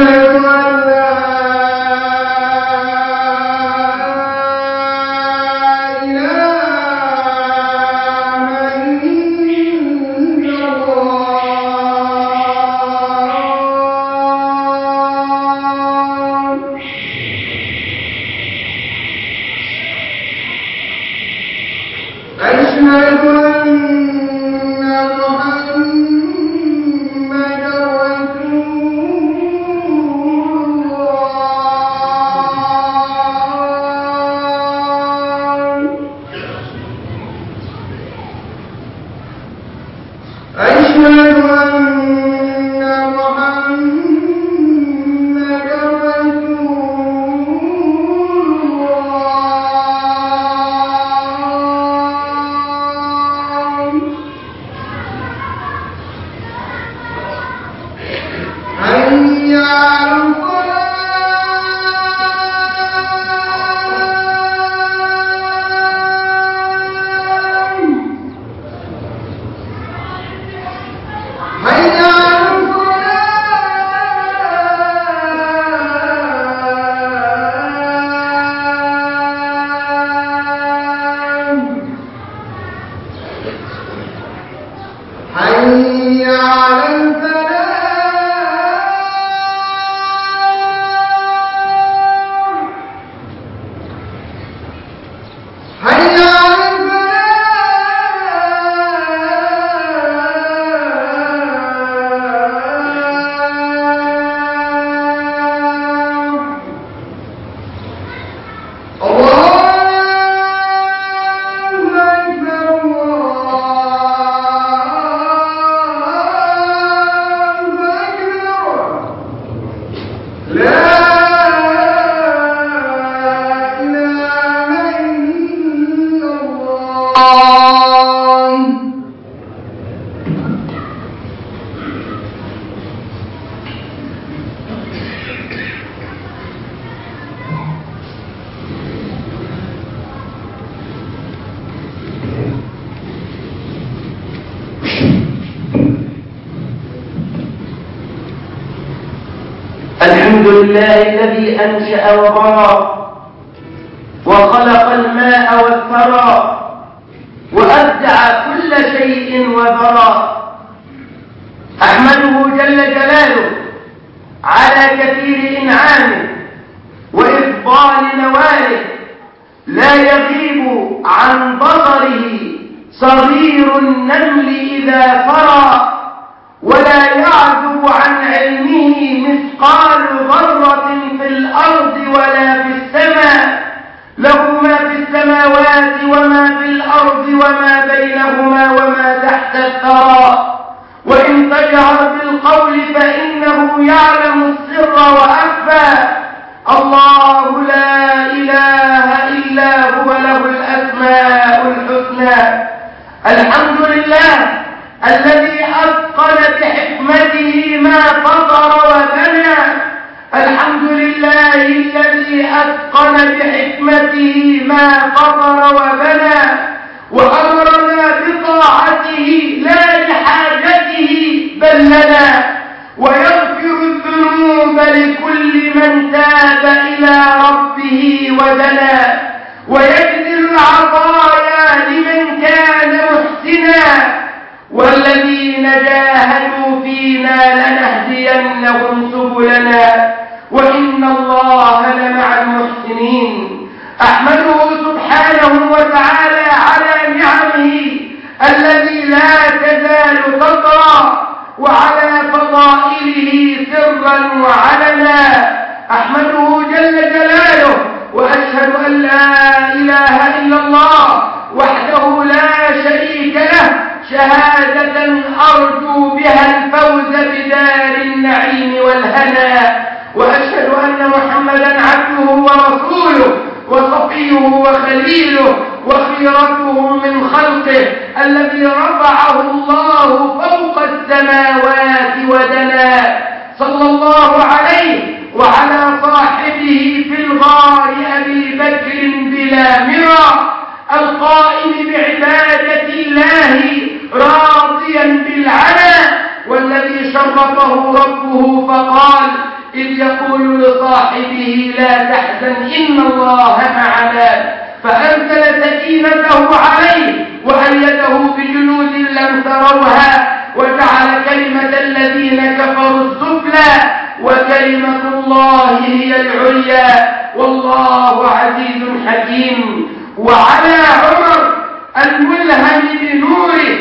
لله الذي أنشأ وبرى وخلق الماء والثرى وأبدع كل شيء وذرى أحمده جل جلاله على كثير إنعامه وإفضال نواله لا يغيب عن بصره صغير النمل إذا فرى ولا يعزب عن علمه مثقال ذرة في الأرض ولا في السماء له ما في السماوات وما في الأرض وما بينهما وما تحت الثرى وإن تجهر بالقول فإنه يعلم السر وأخفى الله لا إله إلا هو له الأسماء الحسنى الحمد لله الذي أتقن بحكمته ما فطر وبنى الحمد لله الذي أتقن بحكمته ما فطر وبنى وأمرنا بطاعته لا لحاجته بل لنا ويغفر الذنوب لكل من تاب إلى ربه ودنا ويجزي العطايا لمن كان محسنا والذين جاهدوا فينا لنهدينهم سبلنا وإن الله لمع المحسنين أحمده سبحانه وتعالى على نعمه الذي لا تزال تطرى وعلى فضائله سرا وعلنا أحمده جل جلاله وأشهد أن لا إله إلا الله وحده لا شريك له شهادة أرجو بها الفوز بدار النعيم والهنا وأشهد أن محمدا عبده ورسوله وصفيه وخليله وخيرته من خلقه الذي رفعه الله فوق السماوات ودنا صلى الله عليه وعلى صاحبه في الغار أبي بكر بلا مرى القائم بعبادة الله راضيا بالعنا والذي شرفه ربه فقال إذ يقول لصاحبه لا تحزن إن الله معنا فأنزل سكينته عليه وأيده بجنود لم تروها وجعل كلمة الذين كفروا السفلى وكلمة الله هي العليا والله عزيز حكيم وعلى عمر الملهم بنوره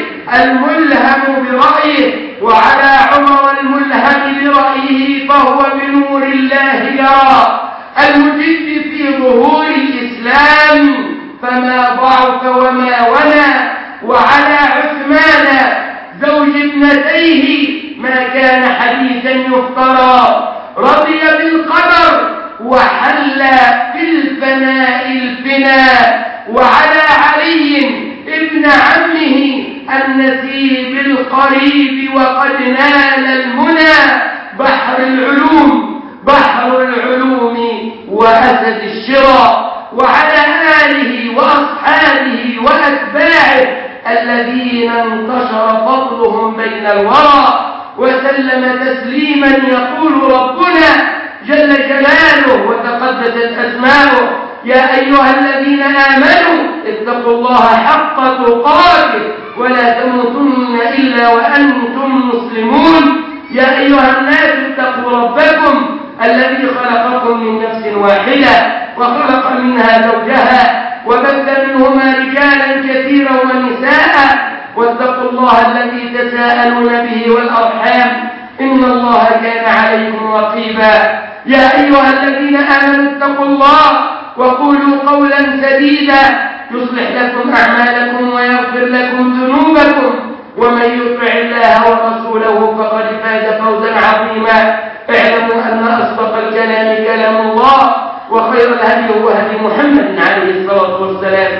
الملهم برأيه وعلى عمر الملهم برأيه فهو بنور الله يرى المجد في ظهور الإسلام فما ضعف وما ونى وعلى عثمان زوج ابنتيه ما كان حديثا يفترى رضي بالقدر وحل في الفناء الفناء وعلى علي ابن عمه النسيب القريب وقد نال المنى بحر العلوم بحر العلوم وأسد الشرى وعلى آله وأصحابه وأتباعه الذين انتشر فضلهم بين الورى وسلم تسليما يقول ربنا جل جلاله وتقدست أسماؤه يا أيها الذين آمنوا اتقوا الله حق تقاته ولا تموتن إلا وأنتم مسلمون يا أيها الناس اتقوا ربكم الذي خلقكم من نفس واحدة وخلق منها زوجها وبث منهما رجالا كثيرا ونساء واتقوا الله الذي تساءلون به والأرحام إن الله كان عليكم رقيبا يا أيها الذين آمنوا اتقوا الله وقولوا قولا سديدا يصلح لكم أعمالكم ويغفر لكم ذنوبكم ومن يطع الله ورسوله فقد فاز فوزا عظيما اعلموا أن أصدق الكلام كلام الله وخير الهدي هو هدي محمد عليه الصلاة والسلام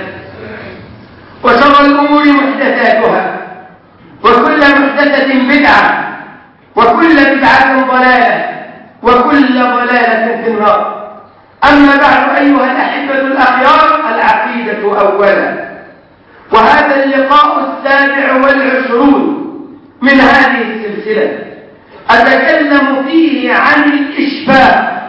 وشر الأمور محدثاتها وكل محدثة بدعة وكل بدعة ضلالة وكل ضلالة في النار أما بعد أيها الأحبة الأخيار العقيدة أولا وهذا اللقاء السابع والعشرون من هذه السلسلة أتكلم فيه عن الإشفاق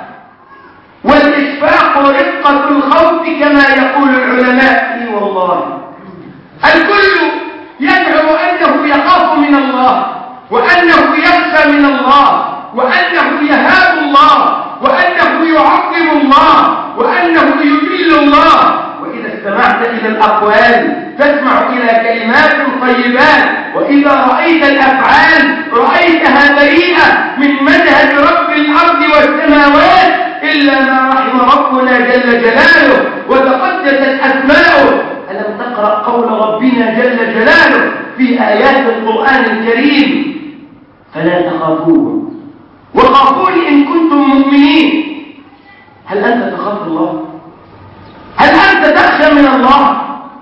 والإشفاق رقة الخوف كما يقول العلماء اي والله الكل يدعو أنه يخاف من الله وأنه يخشى من الله وأنه يهاب الله وأنه يعظم الله وأنه يجل الله وإذا استمعت إلى الأقوال تسمع إلى كلمات طيبات وإذا رأيت الأفعال رأيتها بريئة من منهج رب الأرض والسماوات إلا ما رحم ربنا جل جلاله وتقدست أسماؤه ألم تقرأ قول ربنا جل جلاله في آيات القرآن الكريم فلا تخافوه وخافوني إن كنتم مؤمنين هل أنت تخاف الله هل أنت تخشى من الله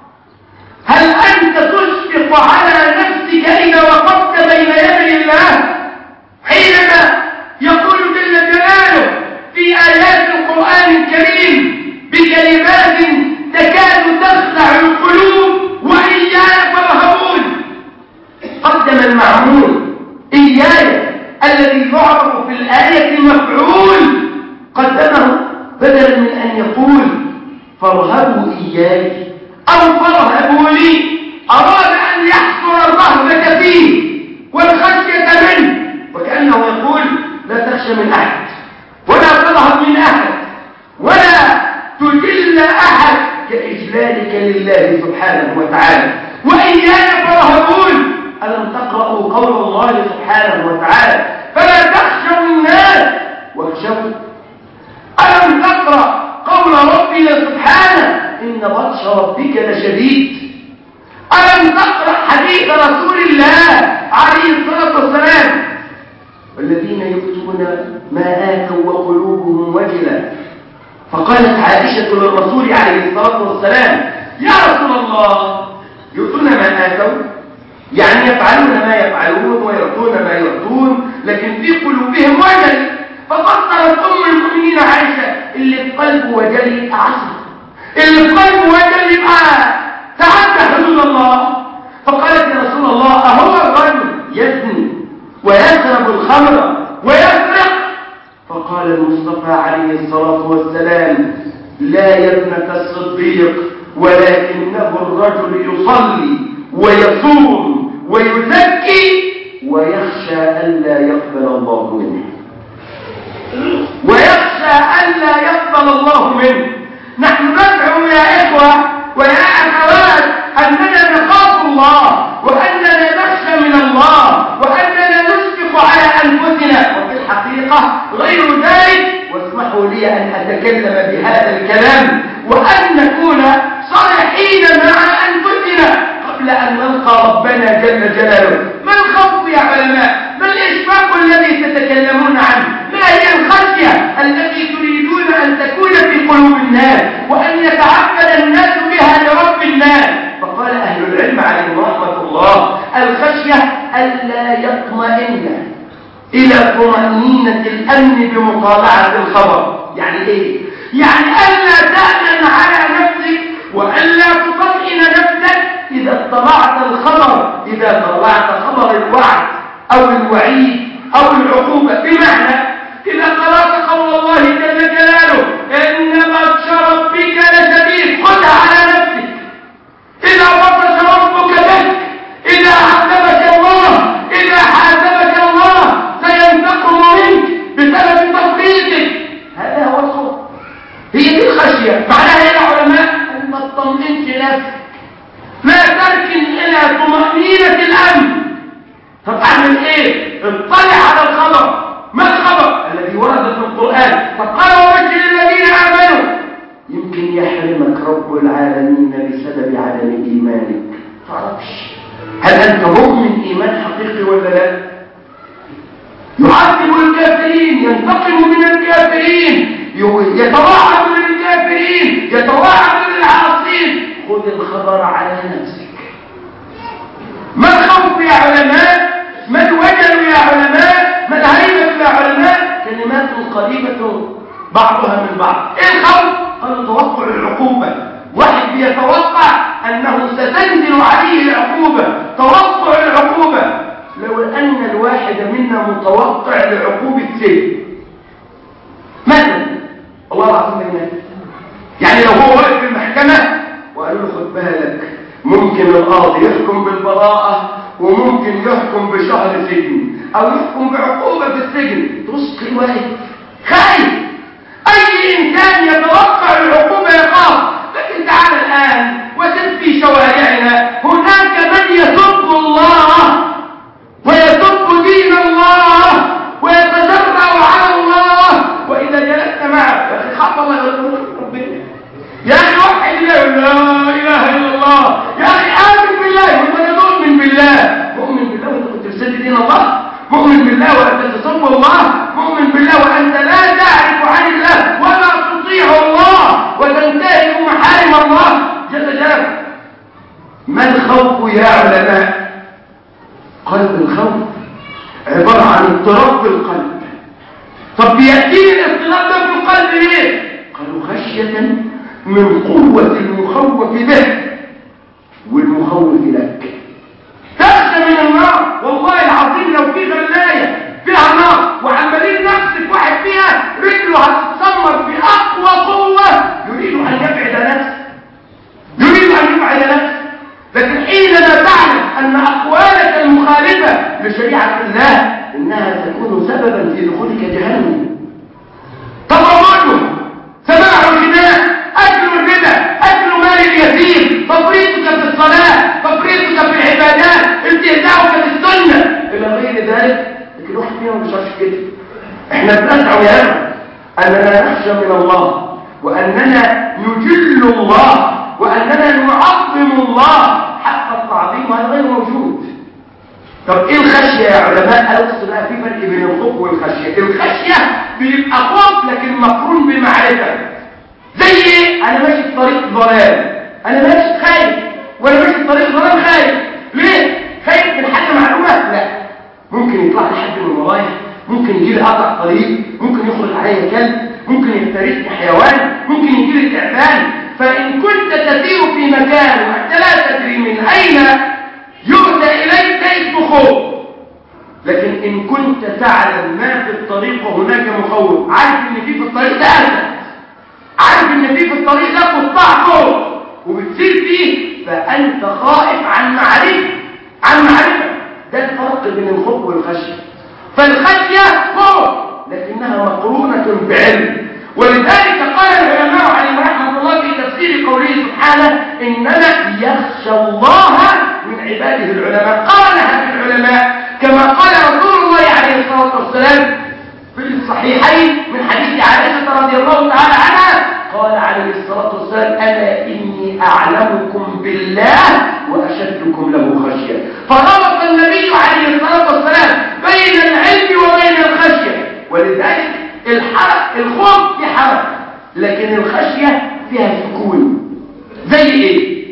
هل أنت تشفق على نفسك إذا وقفت بين يدي الله حينما يقول جل جلاله في آيات القرآن الكريم بكلمات تكاد تخلع القلوب وإياي فارهبون قدم المعمول إياي الذي يعرف في الآية مفعول قدمه بدلا من أن يقول فارهبوا إياي أو فارهبوا لي أراد أن يحصر الرهبة فيه والخشية منه وكأنه يقول لا تخشى من أحد ولا ترهب من أحد ولا تجل أحد كإجلالك لله سبحانه وتعالى وإياي فرهبون ألم تقرأوا قول الله سبحانه وتعالى فلا تخشوا الناس واخشوا ألم تقرأ قول ربنا سبحانه إن بطش ربك لشديد ألم تقرأ حديث رسول الله عليه الصلاة والسلام والذين يؤتون ما آتوا وقلوبهم وجلة فقالت عائشة للرسول عليه الصلاة والسلام يا رسول الله يؤتون ما آتوا يعني يفعلون ما يفعلون ويعطون ما يعطون لكن في قلوبهم وجل ففسرت أم المؤمنين عائشة اللي في قلبه وجل يبقى عصر اللي في قلبه وجل يبقى تعدى حدود الله فقالت يا رسول الله أهو الرجل يزني ويشرب الخمر ويسرق فقال قال المصطفى عليه الصلاة والسلام لا يا ابنة الصديق ولكنه الرجل يصلي ويصوم ويزكي ويخشى ألا يقبل الله منه ويخشى ألا يقبل الله منه نحن ندعو يا إخوة ويا أخوات أننا نخاف الله وأننا نخشى من الله وأننا نشفق على أنفسنا وفي الحقيقة غير ذلك واسمحوا لي أن أتكلم بهذا الكلام وأن نكون صالحين مع أنفسنا قبل أن نلقى ربنا جل جلاله ما الخوف يا علماء ما الإشفاق الذي تتكلمون عنه ما هي الخشية التي تريدون أن تكون في قلوب الناس وأن يتعبد الناس بها لرب الناس فقال أهل العلم عليهم رحمة الله الخشية ألا يطمئن إلى طمأنينة الأمن بمطالعة الخبر يعني إيه؟ يعني ألا تأمن على نفسك وألا تطمئن نفسك إذا اطلعت الخبر إذا طلعت خبر الوعد أو الوعيد أو العقوبة بمعنى إذا قرأت قول الله جل جلاله إن بطش ربك لشديد خذها على نفسك إذا بطش ربك بك إذا عذبك الله إذا حاسبك الله سينتقم منك بسبب تفريطك هذا هو الخوف هي دي الخشية معناها يا علماء أن ما تطمئنش نفسك لا تركن إلى طمأنينة الأمن طب أعمل إيه؟ اطلع على الخبر ما الخبر الذي ورد في القرآن فقال وبشر الذين آمنوا يمكن يحرمك رب العالمين بسبب عدم إيمانك تعرفش هل أنت مؤمن إيمان حقيقي ولا لا يعذب الكافرين ينتقم من الكافرين يتواعد من الكافرين يتواعد من العاصين خذ الخبر على نفسك ما الخوف يا علماء ما الوجل يا علماء ما الهيبة يا علماء كلمات قريبة بعضها من بعض ايه الخوف قالوا توقع العقوبة واحد بيتوقع انه ستنزل عليه العقوبة توقع العقوبة لو ان الواحد منا متوقع لعقوبة سجن مثلا الله العظيم بالله يعني لو هو واقف في المحكمة وقالوا له خد بالك ممكن القاضي يحكم بالبراءة وممكن يحكم بشهر سجن او يحكم بعقوبة في السجن تبص واحد خايف اي انسان يتوقع العقوبة يخاف لكن تعال الان وسد في شوارعنا هناك من يسب الله ويسب دين الله ويتجرأ على الله واذا جلست معه يا اخي خاف الله يقول ربنا يا اخي وحد الله لا اله الا الله يا اخي امن بالله وانت مؤمن بالله مؤمن بالله وانت كنت بتسد دين الله مؤمن بالله وانت تصب الله مؤمن بالله وانت لا تعرف عن الله ولا تطيع الله وتنتهك محارم الله جل جلاله ما الخوف يا علماء قلب الخوف عبارة عن اضطراب في القلب طب بيأتيني الاضطراب ده في القلب ليه قالوا خشية من قوة المخوف به والمخوف لك تخشى من النار والله العظيم لو في غلاية فيها نار وعمالين نفسك واحد فيها رجله هتتسمر بأقوى قوة يريد أن يبعد نفسه يريد أن يبعد نفسه لكن حينما تعلم أن أقوالك المخالفة لشريعة الله إنها تكون سببا في دخولك جهنم تضربه سماع الغناء أكل الربا أكل مال اليتيم تفريطك في الصلاة تفريطك في العبادات استهزاؤك بالسنة إلى غير ذلك لكن واحد فينا مش عارف كده احنا بنسعى يا أخوة أننا نخشى من الله وأننا نجل الله وأننا نعظم الله حق التعظيم وهذا غير موجود طب ايه الخشية يا علماء ألقص بقى في فرق بين الخوف والخشية الخشية بيبقى خوف لكن مقرون بمعرفة زي ايه انا ماشي في طريق ضلال انا ماشي خايف وانا ماشي في طريق ضلال خايف ليه خايف من حاجة معلومة لا ممكن يطلع لي حد من ورايا ممكن يجي لي قطع طريق ممكن يخرج عليا كلب ممكن يفترسني حيوان ممكن يجي لي تعبان فإن كنت تسير في مكان وأنت لا تدري من أين يؤتى إليك ده اسمه خوف لكن إن كنت تعلم ما في الطريق وهناك مخوف عارف إن في في الطريق ده أسد عارف إن في في الطريق ده قطاع فوق وبتسير فيه فأنت خائف عن معرفة عن معرفة ده الفرق بين الخوف والخشية فالخشية خوف لكنها مقرونة بعلم ولذلك قال العلماء عليهم رحمة الله في تفسير قوله سبحانه إنما يخشى الله من عباده العلماء قالها العلماء كما قال رسول الله عليه الصلاة والسلام في الصحيحين من حديث عائشة رضي الله تعالى عنها قال عليه الصلاة والسلام أنا إني أعلمكم بالله وأشدكم له خشية فربط النبي عليه الصلاة والسلام بين العلم وبين الخشية ولذلك الحرق الخوف في حركة لكن الخشية فيها سكون زي ايه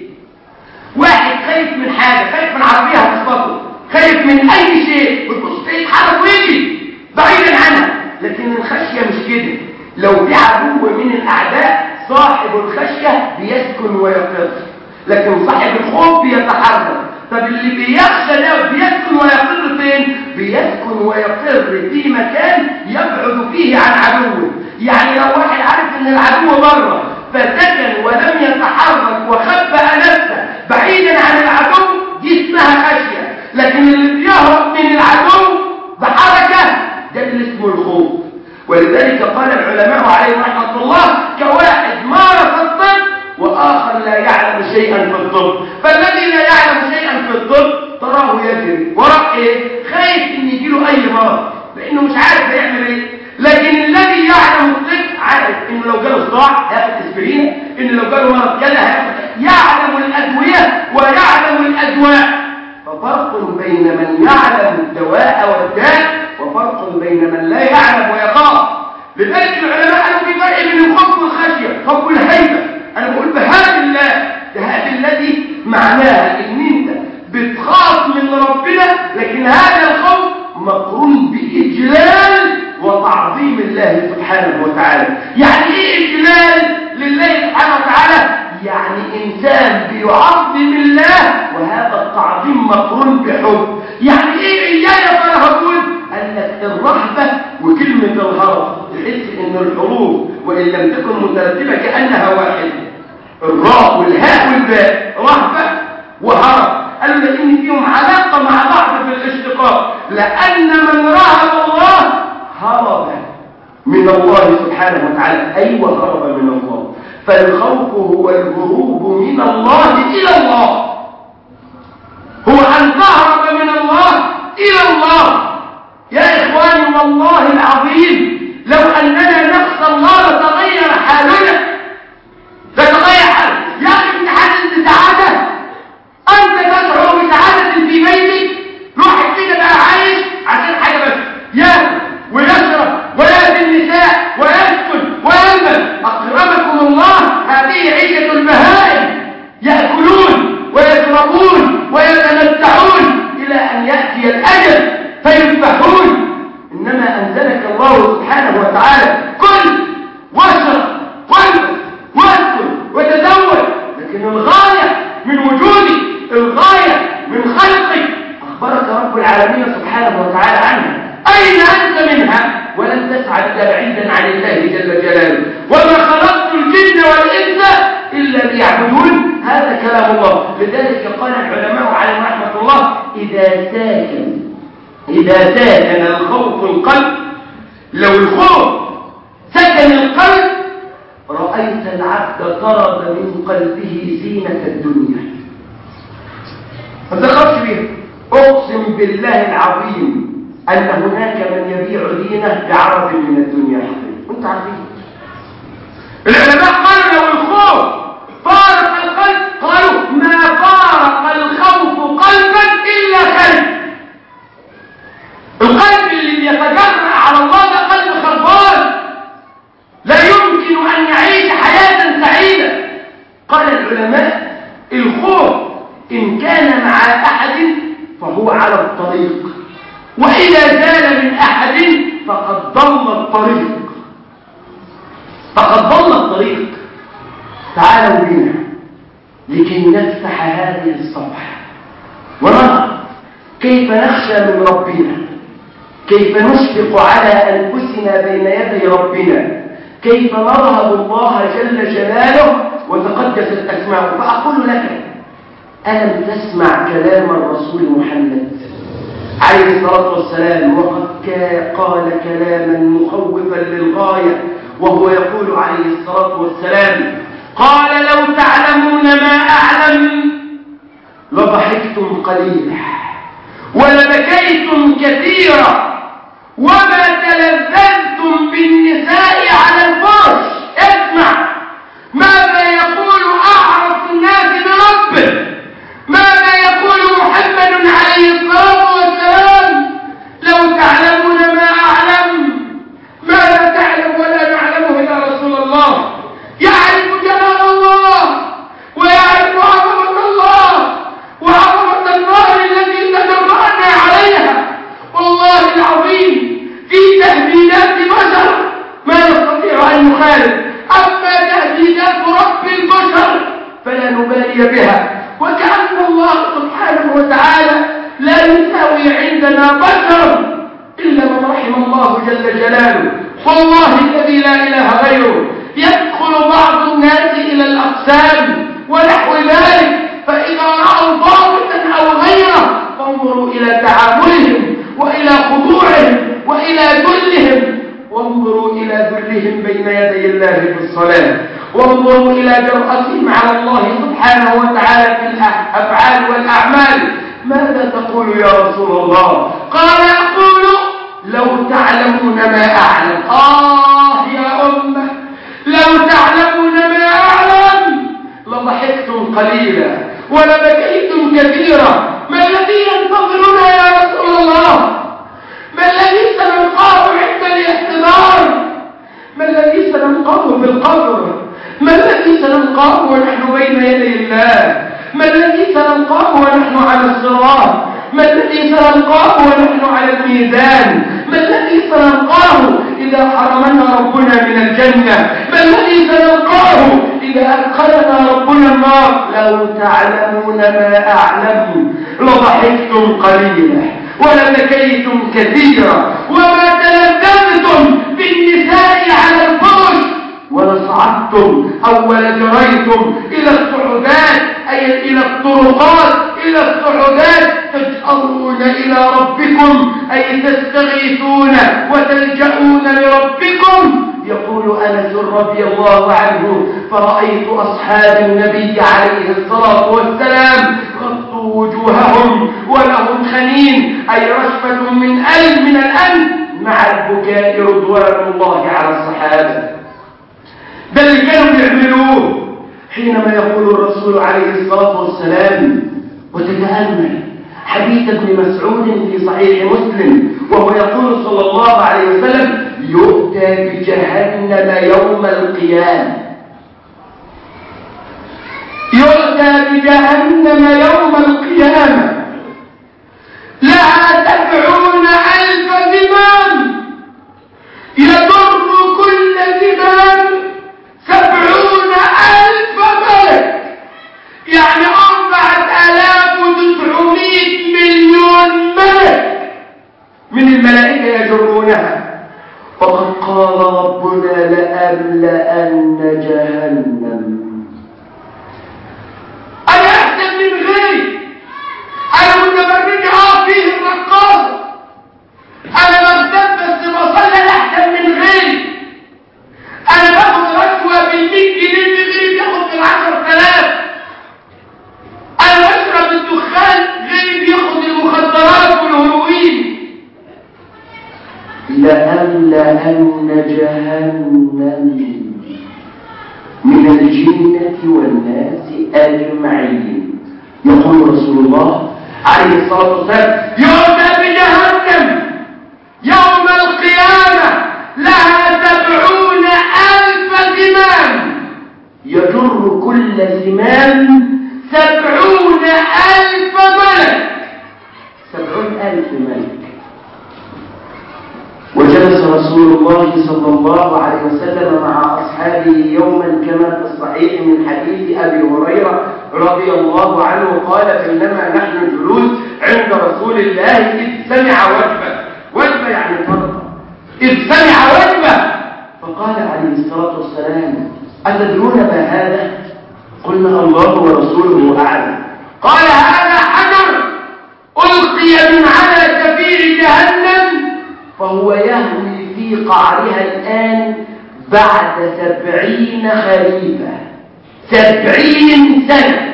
واحد خايف من حاجة خايف من عربية هتخبطه خايف من اي شيء بتبص تلاقيه يتحرك ويجي بعيدا عنها لكن الخشية مش كده لو في عدو من الاعداء صاحب الخشية بيسكن ويقر لكن صاحب الخوف بيتحرك طب اللي بيخشى ده بيسكن ويقر فين بيسكن ويقر في مكان يبعد فيه عن عدوه يعني لو واحد عارف ان العدو بره فسكن ولم يتحرك وخبأ نفسه بعيدا عن العدو دي اسمها خشية لكن اللي بيهرب من العدو بحركة ده اللي اسمه الخوف ولذلك قال العلماء عليهم رحمة الله كواحد مارس الطب وآخر لا يعلم شيئا في الطب فالذي لا يعلم شيئا في الطب تراه يجري وراء ايه خايف ان يجيله اي مرض لانه مش عارف هيعمل ايه لكن الذي يعلم الطب عارف انه لو جاله صداع هياخد اسبرين ان لو جاله مرض كذا هياخد يعلم الادويه ويعلم الادواء ففرق بين من يعلم الدواء والداء وفرق بين من لا يعلم ويخاف لذلك العلماء قالوا في فرق بين الخوف والخشيه خوف والهيبه انا بقول بهذا الله بهذا الذي معناها ان انت بتخاف من ربنا لكن هذا الخوف مقرون باجلال وتعظيم الله سبحانه وتعالى يعني ايه اجلال لله سبحانه وتعالى يعني انسان بيعظم الله وهذا التعظيم مقرون بحب يعني ايه اياي فرهبون قال لك الرهبه وكلمه الهرب تحس ان الحروف وان لم تكن مترتبه كانها واحده الراء والهاء والباء رهبه وهرب قالوا لان فيهم علاقه مع بعض في الاشتقاق لان من رهب الله هرب من الله سبحانه وتعالى ايوه هرب من الله فالخوف هو الهروب من الله الى الله هو ان تهرب من الله الى الله يا اخواني والله العظيم لو اننا نخشى الله لتغير حالنا لتغير حالنا يا اخي انت حاسس بسعاده انت تشعر بسعاده في بيتك روح كده بقى عايش عشان حاجه بس ياكل ويشرب ويأتي النساء ويسكن ويلبس اكرمكم الله هذه عيشه البهائم ياكلون ويشربون ويتمتعون الى ان ياتي الاجل فيذبحون انما انزلك الله سبحانه وتعالى كل واشرب والبس واسكن وتزوج لكن الغايه من وجودي الغايه من خلقي اخبرك رب العالمين سبحانه وتعالى عنها اين انت منها ولن تسعى الا بعيدا عن الله جل جلاله وما خلقت الجن والانس الا ليعبدون هذا كلام الله لذلك قال العلماء عليهم رحمه الله اذا ساكن إذا ساكن الخوف القلب لو الخوف سكن القلب رأيت العبد طرد من قلبه زينة الدنيا ما تخافش بيها أقسم بالله العظيم أن هناك من يبيع دينه بعرض من الدنيا حقيقي وانت عارفين العلماء قالوا لو الخوف فارق القلب قالوا ما فارق الخوف قلبا إلا خلف القلب اللي بيتجرأ على الله ده قلب خربان لا يمكن أن يعيش حياة سعيدة قال العلماء الخوف إن كان مع أحد فهو على الطريق وإذا زال من أحد فقد ضل الطريق فقد ضل الطريق تعالوا بنا لكي نفتح هذه الصفحة ونرى كيف نخشى من ربنا كيف نشفق على أنفسنا بين يدي ربنا كيف نرهب الله جل جلاله وتقدست أسماؤه فأقول لك ألم تسمع كلام الرسول محمد عليه الصلاة والسلام وقد قال كلاما مخوفا للغاية وهو يقول عليه الصلاة والسلام قال لو تعلمون ما أعلم لضحكتم قليلا ولبكيتم كثيرا وما تلذذتم بالنساء على الفرش اسمع ماذا يقول أعرف الناس بربه ماذا يقول محمد عليه الصلاة والسلام لو تعلمون ما أعلم ما لا تعلم ولا نعلمه إلا رسول الله يعرف جلال الله ويعرف عظمة الله وعظمة النار التي تجرأنا عليها والله العظيم في تهديدات بشر ما نستطيع أن نخالف أما تهديدات رب البشر فلا نبالي بها وكأن الله سبحانه وتعالى لا يساوي عندنا بشر إلا من رحم الله جل جلاله والله الذي لا إله غيره يدخل بعض الناس إلى الأقسام ونحو ذلك فإذا رأوا ضابطا أو غيره فانظروا إلى تعاملهم وإلى خضوعهم وإلى ذلهم وانظروا إلى ذلهم بين يدي الله في الصلاة وانظروا إلى جرأتهم على الله سبحانه وتعالى في الأفعال والأعمال ماذا تقول يا رسول الله قال أقول لو تعلمون ما أعلم آه يا أمة لو تعلمون ما أعلم لضحكتم قليلا ولبكيتم كثيرا ما الذي ينتظرنا يا رسول الله ما الذي سنلقاه عند الاحتضار ما الذي سنلقاه في القبر ما الذي سنلقاه ونحن بين يدي الله ما الذي سنلقاه ونحن على الصراط ما الذي سنلقاه ونحن على الميزان ما الذي سنلقاه إذا حرمنا ربنا من الجنة ما الذي سنلقاه إذا أدخلنا ربنا النار لو تعلمون ما أعلم لضحكتم قليلا ولبكيتم كثيرا وما تلذذتم بالنساء على الفرش ولصعدتم أو ولجريتم إلى الصعودات أي إلى الطرقات إلى الصعودات تجأرون إلى ربكم أي تستغيثون وتلجأون لربكم يقول أنس رضي الله عنه فرأيت أصحاب النبي عليه الصلاة والسلام غطوا وجوههم ولهم خنين أي رشفة من ألم من الألم مع البكاء رضوان الله على الصحابة ده اللي كانوا بيعملوه حينما يقول الرسول عليه الصلاة والسلام وتتأمل حديث ابن مسعود في صحيح مسلم وهو يقول صلى الله عليه وسلم يؤتى بجهنم يوم القيامة يؤتى بجهنم يوم القيامة لها سبعون ألف زمام يضر كل زمام سبعون ألف ملك يعني أربعة آلاف وتسعمائة مليون ملك من الملائكة يجرونها وقد قال ربنا لأملأن جهنم أنا أحسن من غيري أنا متبرج آه فيه الرقاصة أنا بغتاب بس بصلي أحسن من غيري أنا باخد رشوة بالمية جنيه اللي غيري بياخد بالعشر تلاف أنا بشرب الدخان غيري بياخد المخدرات والهروين لأملأن جهنم من الجنة والناس أجمعين يقول رسول الله عليه الصلاة والسلام يؤتى بجهنم يوم القيامة لها سبعون ألف زمام يجر كل زمام سبعون ألف ملك سبعون ألف ملك وجلس رسول الله صلى الله عليه وسلم مع أصحابه يوما كما في الصحيح من حديث أبي هريرة رضي الله عنه قال بينما نحن جلوس عند رسول الله إذ سمع وجبة وجبة يعني فرض إذ سمع وجبة فقال عليه الصلاة والسلام أتدرون ما هذا قلنا الله ورسوله أعلم قال هذا حجر ألقي من على سفير جهنم فهو يهوي في قعرها الآن بعد سبعين خريفا سبعين سنة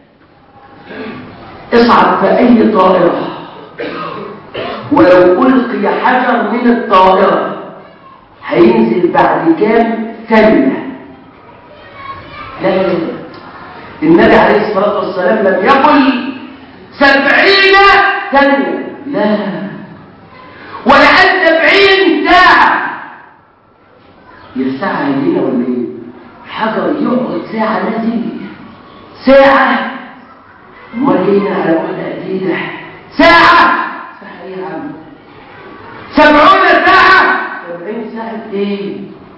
اصعد في أي طائرة ولو ألقي حجر من الطائرة هينزل بعد كام ثانية لا لا لا النبي عليه الصلاة والسلام لم يقل سبعين ثانية لا ولا قال سبعين ساعة يا الساعة هيجينا ولا ايه حجر يقعد ساعة نازل ساعة امال جايين على واحدة قديدة ساعة ساعة ايه يا عم سبعون ساعة سبعين ساعة ايه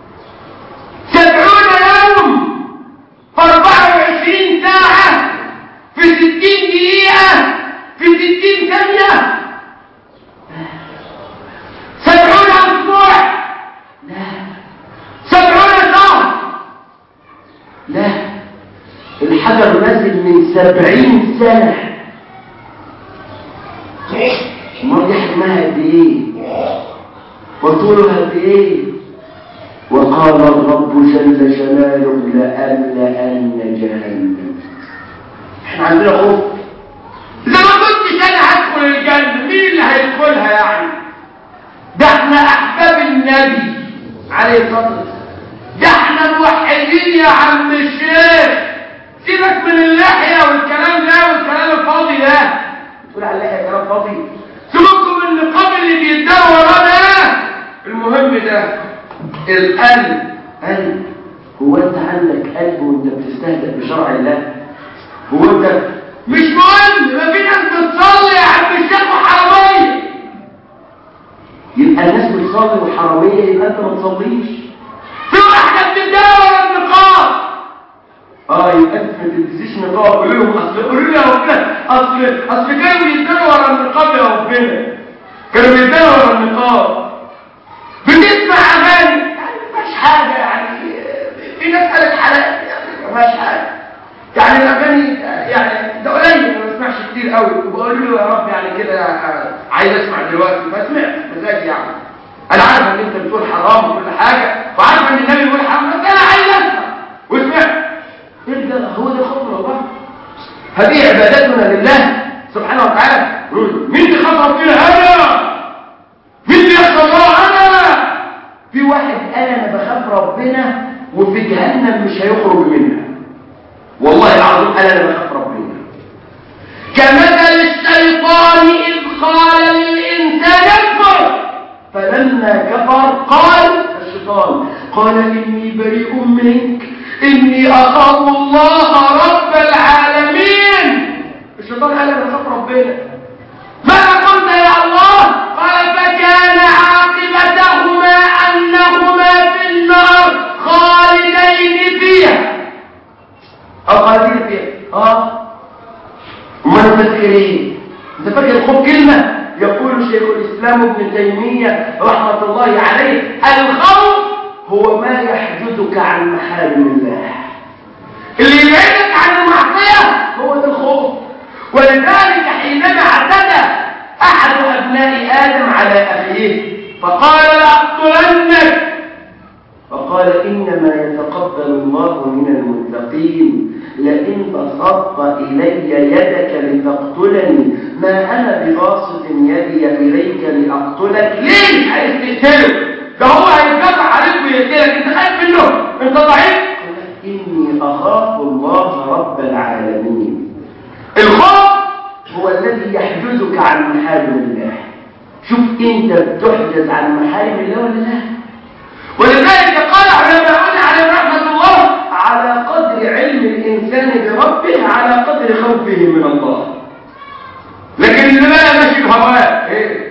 سبعون يوم في 24 ساعة في 60 دقيقة في 60 ثانية سبعون أسبوع لا سبعون شهر لا الحجر نازل من سبعين سنة امال دي حجمها قد ايه وطولها قد ايه وقال الرب جل جلاله لأملأن جهنم احنا عندنا خوف اذا ما كنتش انا هدخل الجنة مين اللي هيدخلها يعني ده احنا احباب النبي عليه الصلاة والسلام ده احنا موحدين يا عم الشيخ سيبك من اللحية والكلام ده والكلام الفاضي ده تقول على اللحية كلام فاضي سيبكم من النقاب اللي بيدار ورانا المهم ده القلب قلب هو انت عندك قلب وانت بتستهزأ بشرع الله هو انت مش مهم ما في ناس بتصلي يا عم الشيخ وحرامية يبقى الناس بتصلي وحرامية يبقى انت ما تصليش في واحدة بتدور النقاب اه يبقى انت ما تلبسيش نقاب قولوا لهم اصل قولوا لي يا ربنا اصل اصل كانوا بيداروا ورا النقاب يا ربنا كانوا بيداروا ورا النقاب بتسمع اغاني يعني ما فيهاش حاجه يعني في ناس قالت حلال يعني ما فيهاش حاجه يعني الاغاني يعني ده قليل ما بسمعش كتير قوي وبقول له يا رب يعني كده عايز اسمع دلوقتي فسمعت مزاجي يعني انا عارف ان انت بتقول حرام وكل حاجه وعارف ان النبي بيقول حرام بس انا عايز اسمع وسمعت ايه ده هو ده خوف من الله هذه عبادتنا لله سبحانه وتعالى مين اللي خاف ربنا انا مين اللي يخشى الله انا في واحد قال انا بخاف ربنا وفي جهنم مش هيخرج منها والله العظيم قال انا بخاف ربنا كمثل الشيطان اذ قال للانسان اكفر فلما كفر قال الشيطان قال اني بريء منك اني اخاف الله رب العالمين الشيطان قال انا بخاف ربنا ماذا قلت يا الله قال فكان عاقبتهما انهما في النار خالدين فيها او خالدين فيها اه ما انت فاكر ايه انت فاكر الخوف كلمه يقول شيخ الاسلام ابن تيميه رحمه الله عليه الخوف هو ما يحجزك عن محارم الله اللي يبعدك عن المعصيه هو ده الخوف ولذلك حينما اعتدى احد ابناء ادم على اخيه فقال لاقتلنك فقال انما يتقبل الله من المتقين لئن بسطت الي يدك لتقتلني ما انا بباسط يدي اليك لاقتلك ليه عايز تقتله ده هو هيتجرع عليك ويقتلك انت خايف منه انت ضعيف اني اخاف الله رب العالمين الخوف هو الذي يحجزك عن محارم الله شوف انت بتحجز عن محارم الله ولا لا ولذلك قال علماؤنا عليهم رحمه الله على قدر علم الانسان بربه على قدر خوفه من الله لكن اللي بقى ماشي بهواه ايه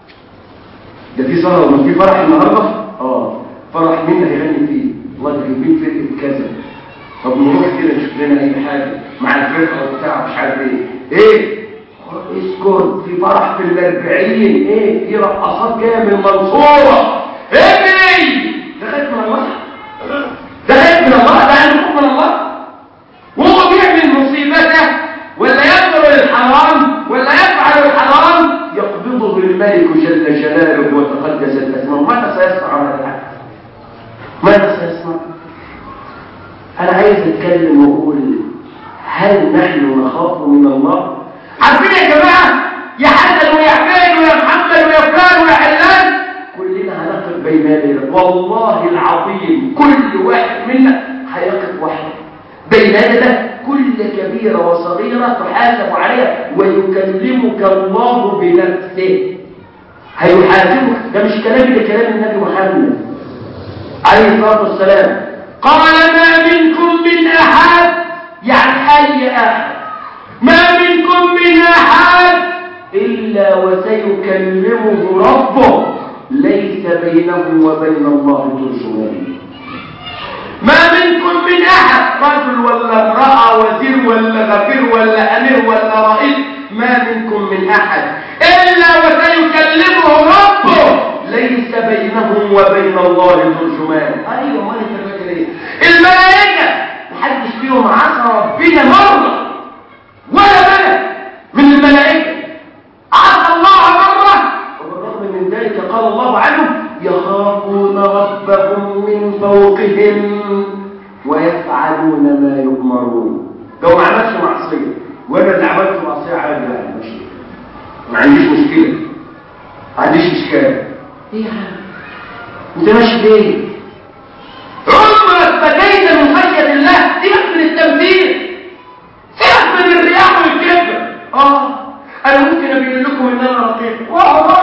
ده في سهره وما في فرح النهارده اه فرح مين اللي هيغني فيه والله جايبين فرقه كذا طب نروح كده نشوف لنا اي حاجه مع الفرقه وبتاع مش عارف ايه ايه اسكت يذكر في فرح في الاربعين ايه في رقصات جايه من المنصوره ابني ده خايف من الله ده خايف من الله ده عنده خوف من الله وهو بيعمل مصيبته ولا يقبل الحرام ولا يفعل الحرام يقبضه الملك جل جلاله وتقدست اسمه ماذا سيصنع على الحق ماذا سيصنع انا عايز اتكلم واقول هل نحن نخاف من الله عارفين يا جماعه يا حسن ويا حسين ويا محمد ويا فلان ويا علان كلنا هنقف بين يدي والله العظيم كل واحد منا هيقف وحده بين يدي كل كبيرة وصغيرة تحاسب عليها ويكلمك الله بنفسه هيحاسبك ده مش كلامي ده كلام النبي محمد عليه الصلاة والسلام قال ما منكم من أحد يعني أي أحد ما منكم من أحد إلا وسيكلمه ربه ليس بينه وبين الله ترجمان ما منكم من أحد رجل ولا امرأة وزير ولا غفير ولا أمير ولا رئيس ما منكم من أحد إلا وسيكلمه ربه ليس بينه وبين الله ترجمان أيوة ما أنت فاكر إيه الملائكة محدش فيهم عصى ربنا مرة ولا ملك من الملائكة عصى الله مرة وبالرغم من ذلك قال الله عنه يخافون ربهم من فوقهم ويفعلون ما يؤمرون لو ما عملش معصية وانا اللي عملت معصية عادي يعني ماشي ما عنديش مشكلة ما عنديش اشكال ايه يا عم انت ماشي فين عمرك بكيت من خشية الله سيبك من التمثيل سيبك من الرياح والكبر اه انا ممكن ابين لكم ان انا رقيق والله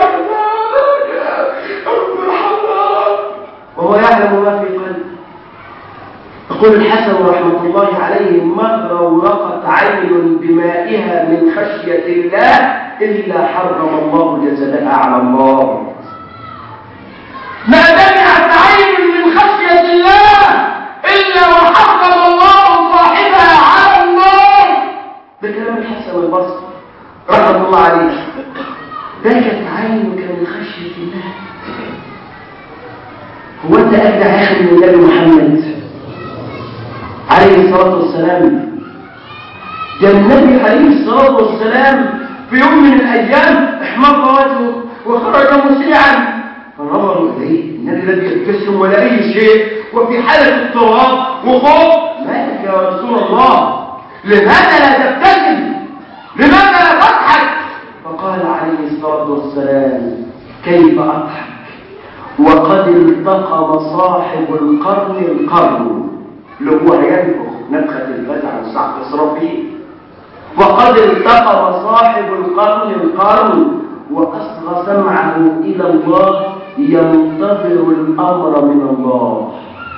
وهو يعلم ما في قلبه يقول الحسن رحمة الله عليه ما غورقت عين بمائها من خشية الله إلا حرم الله جسدها على الله ما دمعت عين من خشية الله إلا وحرم الله صاحبها على النار ده كلام الحسن البصري رحمة الله عليه بكت عينك من خشية الله هو انت اجدع يا اخي من النبي محمد عليه الصلاه والسلام ده النبي عليه الصلاه والسلام في يوم من الايام احمر وجهه وخرج مسرعا فنظروا اليه النبي لم يبتسم ولا اي شيء وفي حاله اضطراب وخوف مالك يا رسول الله لماذا لا تبتسم لماذا لا تضحك فقال عليه الصلاه والسلام كيف اضحك وقد التقم صاحب القرن القرن اللي هو هينفخ نفخة الفزع والصعق إسرافيل وقد التقم صاحب القرن القرن وأصغى سمعه إلى الله ينتظر الأمر من الله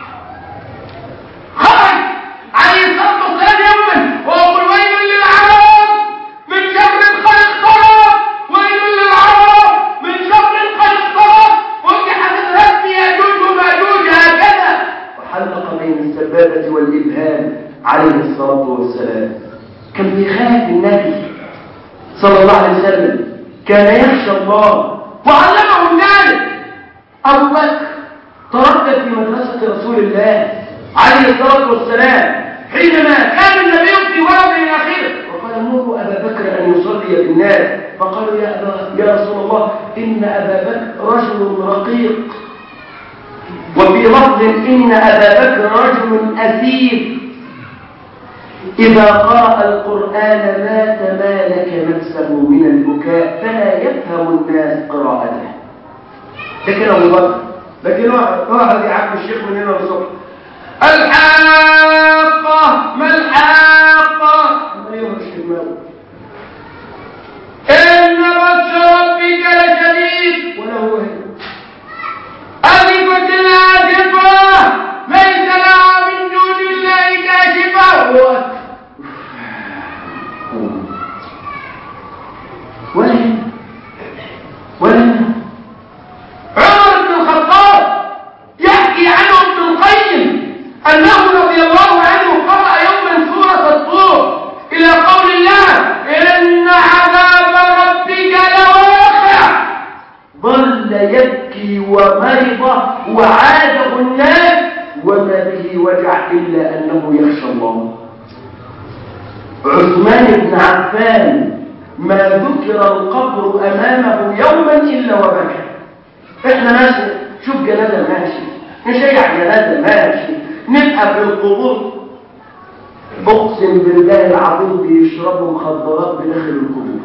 خرج عليه الصلاة والسلام يوما ويقول ويل للعرب من شر الخلق طرف ويل للعرب من شر الخلق طرف وجحت الهدم ياجوج وماجوج هكذا وحلق بين السبابة والإبهام عليه الصلاة والسلام كان بيخاف النبي صلى الله عليه وسلم كان يخشى الله وعلمه ذلك أبو بكر تردد في مدرسة رسول الله عليه الصلاة والسلام حينما كان النبي في ولد إلى آخره وقال مروا أبا بكر أن يصلي بالناس فقالوا يا, أبا يا رسول الله إن أبا بكر رجل رقيق وفي لفظ إن أبا بكر رجل أثير إذا قرأ القرآن ما تمالك نفسه من البكاء فلا يفهم الناس قراءته لكن أبو بكر لكن واحد يا عم الشيخ من هنا الصبح الحاقة ما الحاقة ما يهرش في دماغه إن بطش ربك لشديد ولا هو هنا أزفت الآزفة ليس لها من دون الله كاشفة هو ولا هنا ولا هنا عمر بن الخطاب يحكي عنه ابن القيم أنه رضي الله عنه قرأ يوما سورة هو عاده الناس وما به وجع إلا أنه يخشى الله عثمان بن عفان ما ذكر القبر أمامه يوما إلا وبكى احنا ماشي شوف جنازة ماشي نشيع جنازة ماشي نبقى في القبور اقسم بالله العظيم بيشربوا مخدرات بداخل القبور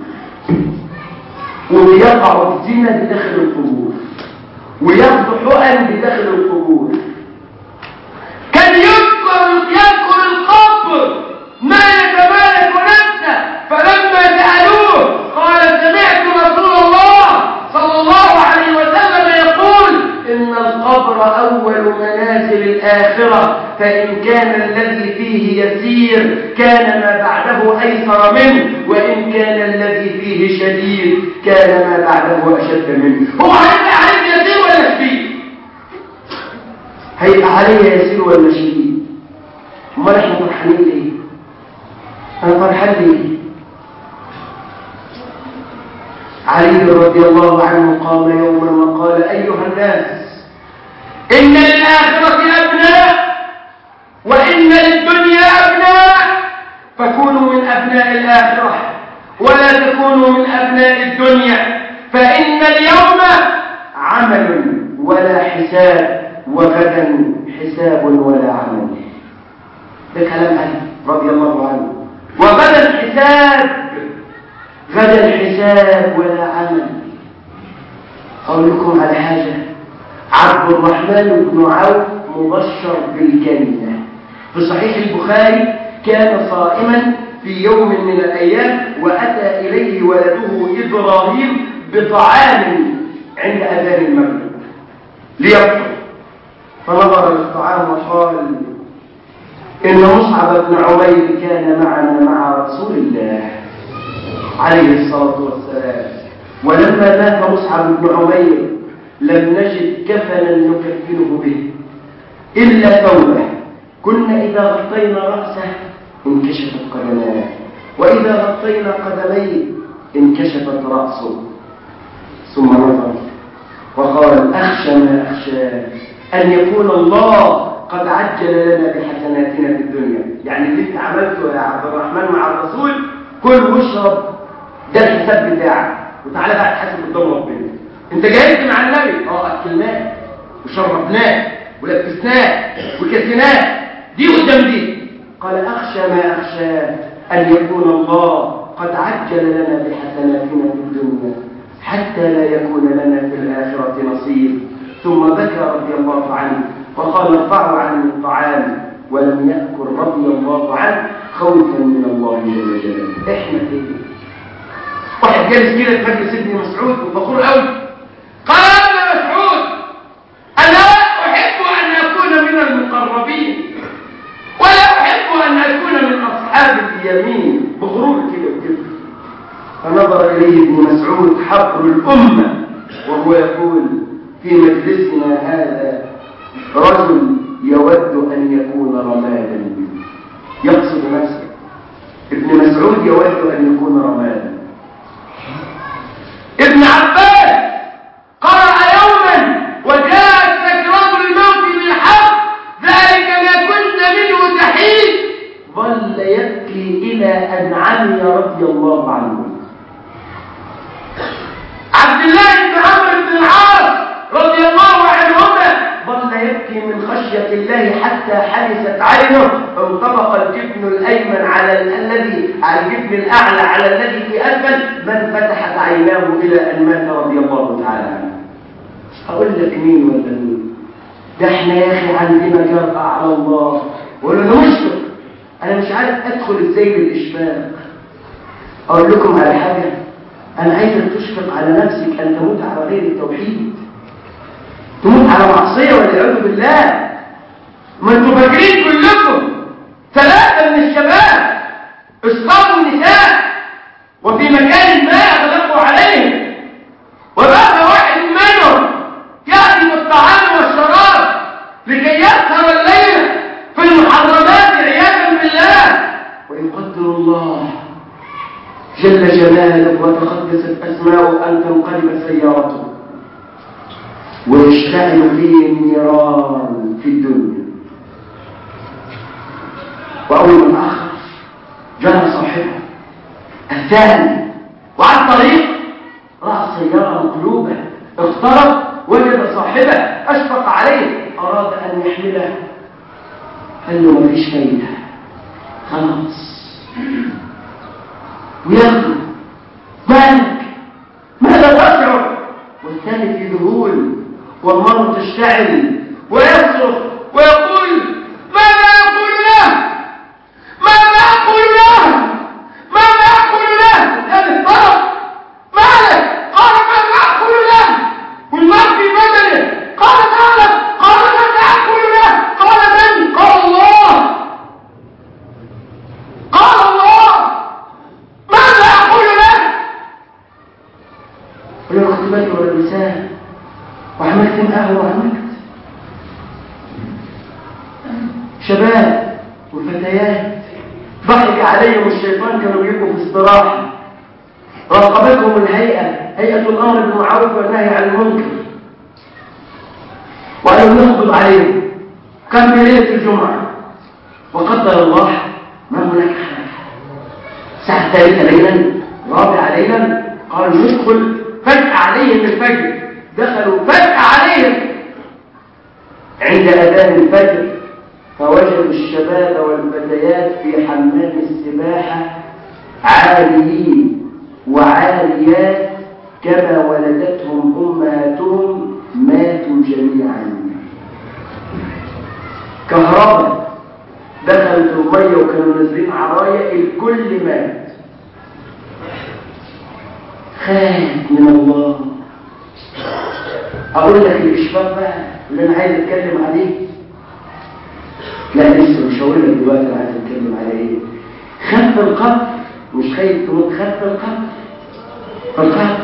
وبيقعوا في زنا بداخل القبور وياخدوا حقن بداخل القبور كان يذكر يذكر القبر ما يتمالك نفسه فلما سألوه قال سمعت رسول الله صلى الله عليه وسلم يقول إن القبر أول منازل الآخرة فإن كان الذي فيه يسير كان ما بعده أيسر منه وإن كان الذي فيه شديد كان ما بعده أشد منه هو هيبقى عليه يسير ولا شديد هيبقى عليه يسير ولا شديد امال احنا فرحانين ليه انا فرحان ليه علي رضي الله عنه قام يوما وقال ايها الناس ان للاخره ابناء وان للدنيا ابناء فكونوا من ابناء الاخره ولا تكونوا من ابناء الدنيا فان اليوم عمل ولا حساب وغدا حساب ولا عمل ده كلام علي رضي الله عنه وغدا الحساب غدا الحساب ولا عمل اقول لكم على حاجه عبد الرحمن بن عوف مبشر بالجنه في صحيح البخاري كان صائما في يوم من الايام واتى اليه ولده ابراهيم بطعام عند اذان المغرب ليفطر فنظر للطعام وقال إن مصعب بن عمير كان معنا مع رسول الله عليه الصلاة والسلام ولما مات مصعب بن عمير لم نجد كفنا نكفنه به إلا ثوبه كنا إذا غطينا رأسه انكشفت قدماه وإذا غطينا قدميه انكشفت رأسه ثم نظر وقال أخشى ما أخشى أن يكون الله قد عجل لنا بحسناتنا في الدنيا يعني اللي انت عملته يا عبد الرحمن مع الرسول كل واشرب ده الحساب بتاعك وتعالى بقى تحاسب قدام ربنا انت جاهزت مع النبي اه اكلناه وشربناه ولبسناه وكسناه دي قدام دي قال اخشى ما اخشى ان يكون الله قد عجل لنا بحسناتنا في الدنيا حتى لا يكون لنا في الاخره نصيب ثم بكى رضي الله عنه وقال ارفعوا عني الطعام ولم يأكل رضي الله عنه خوفا من الله جل جلاله احنا ايه واحد جالس كده في مجلس ابن مسعود وفخور قوي قال ابن مسعود انا احب ان اكون من المقربين ولا احب ان اكون من اصحاب اليمين بغرور كده وكده فنظر اليه ابن مسعود حبر الامه وهو يقول في مجلسنا هذا رجل يود أن يكون رمادا يقصد نفسه ابن مسعود يود أن يكون رمادا ابن عباس قرأ يوما وجاءت سكرات الموت بالحق ذلك ما كنت منه تحيد ظل يبكي إلى أن عمي رضي الله عنه عبد الله بن عمرو بن العاص رضي الله عنهما ظل يبكي من خشية الله حتى حدثت عينه فانطبق الجبن الأيمن على الذي على الجبن الأعلى على الذي في أسفل من فتحت عيناه إلى أن مات رضي الله تعالى عنه أقول لك مين ولا مين ده احنا يا أخي عندنا جرأة على الله ولا نشكر أنا مش عارف أدخل إزاي بالإشفاق أقول لكم على حاجة أنا عايزك تشفق على نفسك أن تموت على غير التوحيد تموت على معصية والعياذ بالله ما انتوا فاكرين كلكم ثلاثة من الشباب اسقطوا النساء وفي مكان ما أغلقوا عليهم وبقى واحد منهم يأتي بالطعام والشراب لكي يسهر الليل في المحرمات عياذا بالله ويقدر الله جل جلاله وتقدست أسماؤه أن تنقلب سيارته ويشتعل فيه النيران في الدنيا وأول من آخر جاء صاحبه الثاني وعلى الطريق رأى السيارة مقلوبة اقترب وجد صاحبه أشفق عليه أراد أن يحمله قال له مفيش فايدة خلاص وياخده مالك ماذا تشعر والثاني في ذهول والنار تشتعل ويصرخ ويقول ماذا أقول له ماذا أقول له ماذا أقول له الثاني الطرف مالك قال ماذا أقول له والنار في بدنه قال مالك قال ماذا أقول له قال من قال الله قال الله ماذا أقول له قل له اختبات ولا لسان وعملت معه وعملت شباب وفتيات ضحك عليهم الشيطان كانوا بيبقوا في استراحة راقبتهم الهيئة هيئة الأمر بالمعروف والنهي عن المنكر وقالوا نغضب عليهم كان في ليلة الجمعة وقدر الله ما هناك حاجة الساعة الثالثة ليلا رابعة ليلا قالوا ندخل فجأة عليهم الفجر دخلوا فجأة عليهم عند أذان الفجر فوجدوا الشباب والفتيات في حمام السباحة عاريين وعاريات كما ولدتهم أمهاتهم ماتوا جميعا كهرباء دخلت المية وكانوا نازلين عرايا الكل مات خاف من الله اقول لك الاشفاق بقى اللي انا عايز اتكلم عليه لا لسه مش هقول لك دلوقتي انا عايز اتكلم على ايه خف القبر مش خايف تموت خف القبر القبر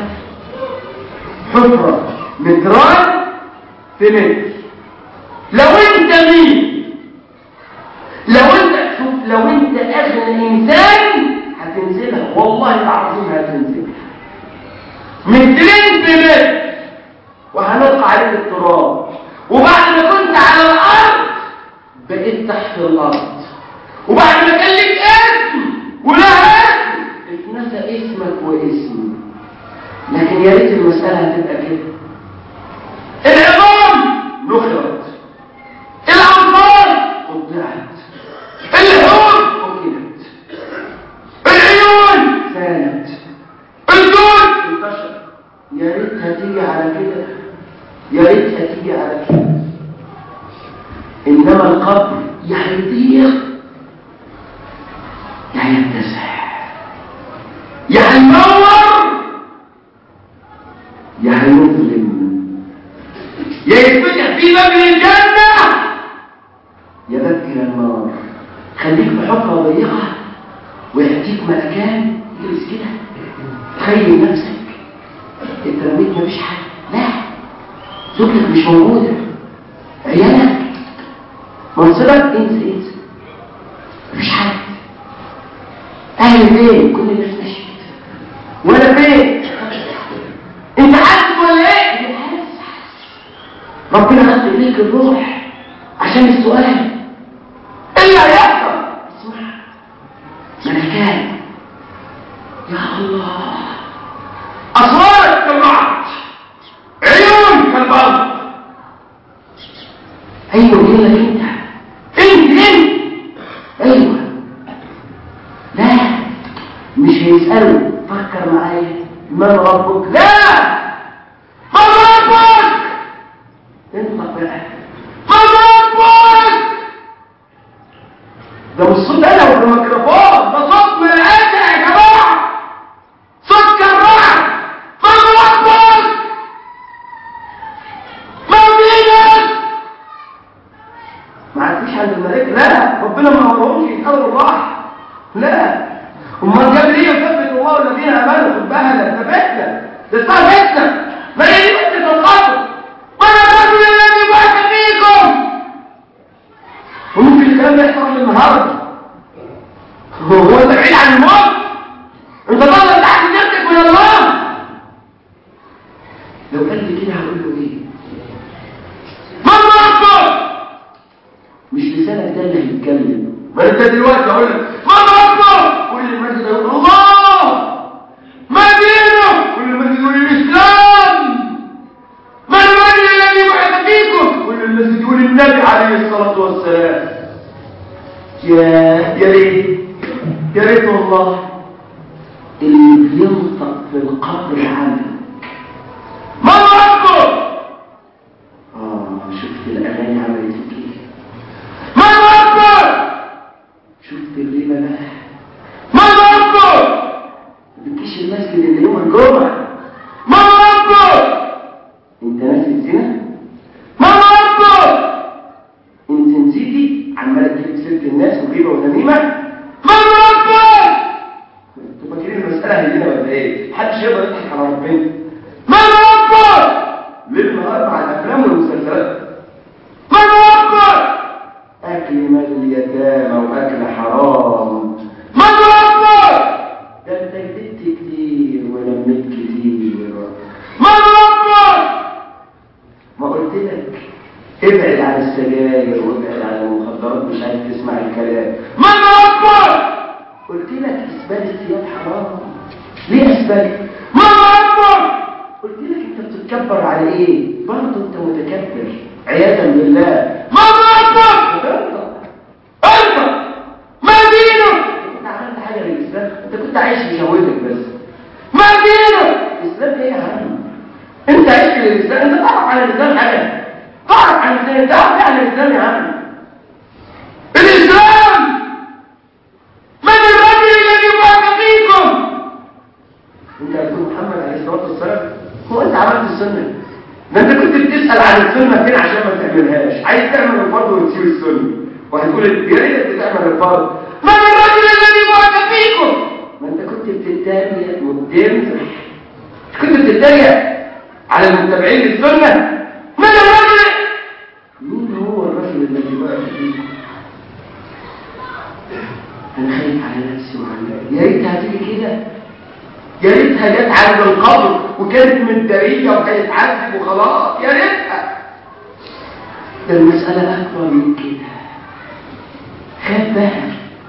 حفرة متران في متر لو انت مين لو انت شوف لو انت اغنى انسان هتنزلها والله العظيم هتنزلها مترين في متر وهنلقى عليك التراب وبعد ما كنت على الارض بقيت تحت الارض وبعد ما كان لك اسم ولها اسم اتنسى اسمك واسمي لكن يا ريت المساله هتبقى كده العظام نخرت الانفاس قطعت الحور اكلت العيون سالت الدود انتشر يا ريتها تيجي على كده يا ريتها تيجي على كده انما القبر يا هيضيق يا هيتسع يا هينور يا هيظلم يا يتفتح في باب الجنه يا باب الى النار خليك في حفره ضيقه وياتيك ملكان يجلس كده تخيل نفسك انت رميت مفيش حاجه لا زوجتك مش موجوده عيالك منصبك انسى انسى مفيش حاجه اهل فين كل الناس مشيت وانا فين انت حاسس ولا ايه انت حاسس ربنا نزل اليك الروح عشان السؤال ايه اللي هيحصل اسمع ملكان يا الله أصوات كالرعد عيون كالبرد أيوة يقول لك أنت أنت أنت أيوة لا مش هيسألوا فكر معايا من ربك لا من ربك انطق بقى من ربك ده مش صوت انا ولا ميكروفون ده صوت ملائكه يا جماعه صوت كالرعد من ربك من دينك ما عرفوش عند الملائكه لا ربنا ما امرهمش يسالوا الله لا امال جاب ليه يثبت الله الذين امنوا خد بالك ده فتنه ده اسمها فتنه ما هي دي فتنه القبر وانا الرجل الذي بعث فيكم وممكن الكلام ده يحصل النهارده هو انت بعيد عن الموت انت تقدر تحمي نفسك من الله لو قال لي كده هقول له ايه لسانك ده اللي هيتكلم ما انت دلوقتي اقول لك الله اكبر كل المسجد يقول الله ما دينه كل المسجد يقول الاسلام ما الوجه الذي بعث فيكم كل المسجد يقول النبي عليه الصلاه والسلام يا يا ريت يا ريت والله اللي بينطق في القبر عنك ما اكبر اه شفت الاغاني عملت ايه ما اكبر شفت الربا بقى ما اكبر ما بتجيش المسجد اللي يوم الجمعه ما اكبر انت ناسي الزنا ما اكبر انت نسيتي عماله تجيب سيره الناس وغيبه ونميمه ما اكبر انتوا فاكرين المساله هينا ولا ايه محدش يقدر يضحك على ربنا ما اكبر ليل نهار مع الافلام والمسلسلات ما اكبر اكل مال اليتامى واكل حرام ما اكبر ده انت كدبت كتير ولميت كتير ما اكبر ما قلت لك ابعد عن السجاير وابعد عن المخدرات مش عايز تسمع الكلام ما اكبر قلت لك اسبال الثياب حرام ليه اسبال ما اكبر قلت لك انت بتتكبر على ايه برضه انت متكبر عياذا بالله ما اكبر انت ما دينك انت عملت حاجه للاسلام انت كنت عايش في شهوتك بس ما دينك الاسلام ايه يا عم انت عايش في الاسلام انت تعرف عن الاسلام حاجه تعرف عن الاسلام تعرف عن الاسلام يا عم الاسلام من الرجل الذي بعث فيكم انت هتقول محمد عليه الصلاه والسلام هو انت عملت السنه ده انت كنت بتسال عن السنه فين عشان ما تعملهاش عايز تعمل الفرض وتسيب السنه وهتقول يا ريتك بتعمل الفرض من الرجل الذي بعث فيكم ما انت كنت بتتريق وبتمزح كنت بتتريق على المتبعين للسنه من الرجل مين هو الرجل الذي بعث فيكم انا خايف على نفسي وعلى يا ريتها تيجي كده يا ريتها جت عند القبر وكانت متداريه وهيتعذب وخلاص يا ريتها ده المساله اكبر من كده خاف بقى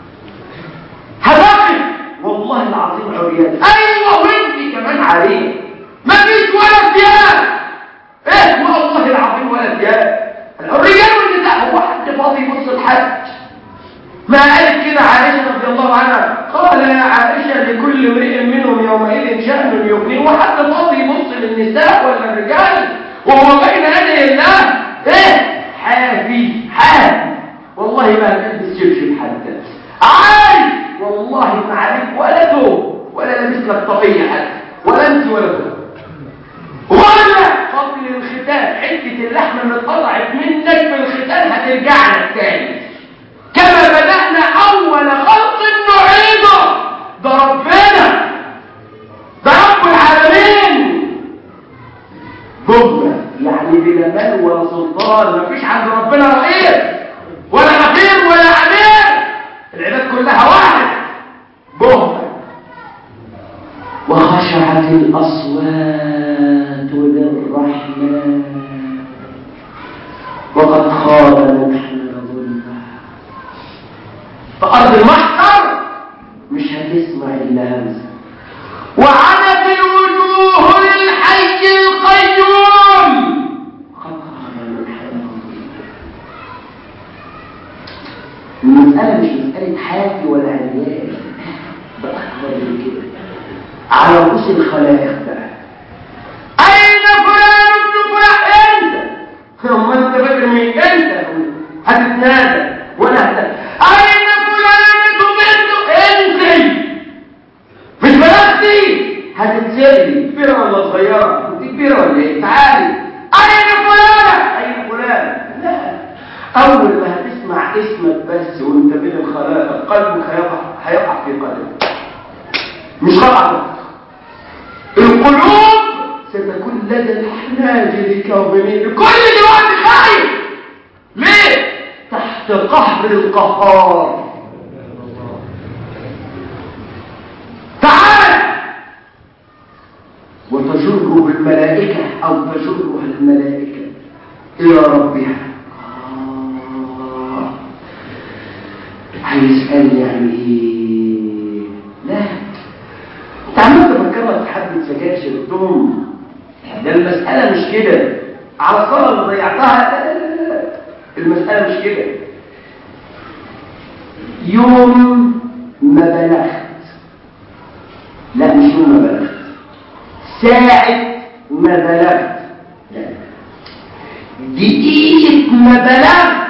هتقف والله العظيم عريان ايوه وانت كمان عليه مفيش ولا ثياب ايه والله العظيم ولا ثياب الرجال والنساء هو حد فاضي يبص لحد ما قالت كده عائشة رضي الله عنها قال يا عائشة لكل امرئ منهم يومئذ شأن يغنيه وحد فاضي يبص للنساء ولا الرجال وهو بين يدي الله ايه حافي حافي والله ما هتلبس شبشب حتى عاي والله ما عليك ولا ثوب ولا لابس لك طاقية حتى ولا انت ولا ثوب ولا قبل الختان حتة اللحمة اللي اتقطعت منك بالختان هترجع لك تاني كما بدأنا أول خلق نعيده ده ربنا ده رب العالمين جملة يعني بلا مال ولا سلطان مفيش عند ربنا رئيس ولا حفيظ ولا عمير العباد كلها واحد بهمة وخشعت الأصوات للرحمن وقد خاب من في أرض المحشر مش هتسمع إلا همزة وعنت الوجوه للحي القيوم قد خاب من المسألة مش مسألة حافي ولا عريان ده أكبر من كده على رؤوس الخلائق بقى أين فلان ابن فلان أنت أما أنت فاكر مين أنت هتتنادى ولا هتتنادى أين فلانة بنت أنت مش بلغتي هتتسألي كبيرة ولا صغيرة انت كبيرة ولا ايه تعالي أين فلانة أين فلانة لا أول ما هتسمع اسمك بس وانت بين الخلائق قلبك هيقع هيقع في قلبك مش قطع القلوب ستكون لدى الحناجر كاظمين كل دلوقتي خايف ليه تحت قهر القهار تعال وتجره الملائكة أو تجرها الملائكة إلى ربها آه. هيسألني يعني ايه لا انت عمال تفكر لك في حبة سجاير شربتهم ده المسألة مش كده على الصلاة اللي ضيعتها لا لا لا لا المسألة مش كده يوم ما بلغت لا مش يوم ما بلغت ساعة ما بلغت لا دقيقة ما بلغت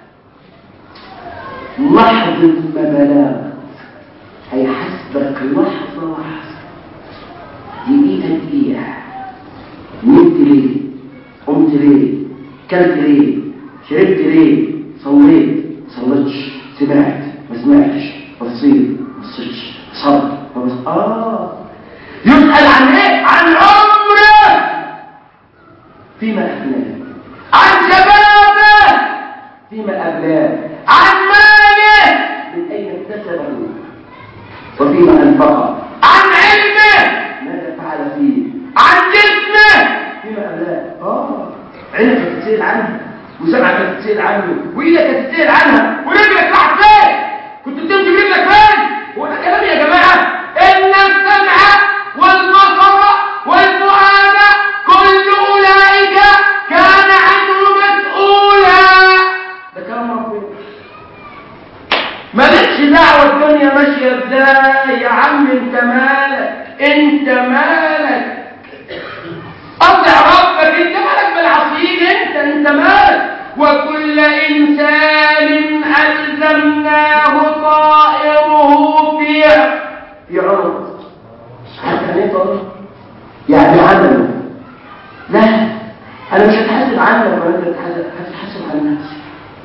لحظة ما بلغت هيحاسبك لحظة لحظة دقيقة دقيقة نمت ليه قمت ليه كلت ليه شربت ليه صليت صليتش سمعت ما سمعتش بصيت ما بصيتش صبر ما بص... اه يسأل عن ايه عن عمره فيما أفناه عن شبابه فيما أبلاه عن ماله من أين اكتسبه وفيما أنفقه عن علمه ماذا فعل فيه عن جسمه فيما أبلاه آه عينك هتتسأل عنها وسمعك هتتسأل عنه وإيدك هتتسأل عنها ورجلك راحت فين كنت بتمشي برجلك فين هو ده كلام يا جماعة إن السمع والبصر والفؤاد كل أولئك كان عنه مسؤولا ده كلام ربنا مالكش دعوة الدنيا ماشية ازاي يا عم انت مالك انت مالك اطع ربك انت مالك بالعصير انت انت مالك وكل انسان الزمناه طائره في في عنق عارف يعني ايه طائر يعني عمله لا انا مش هتحاسب عنك ولا انت هتتحاسب عن نفسك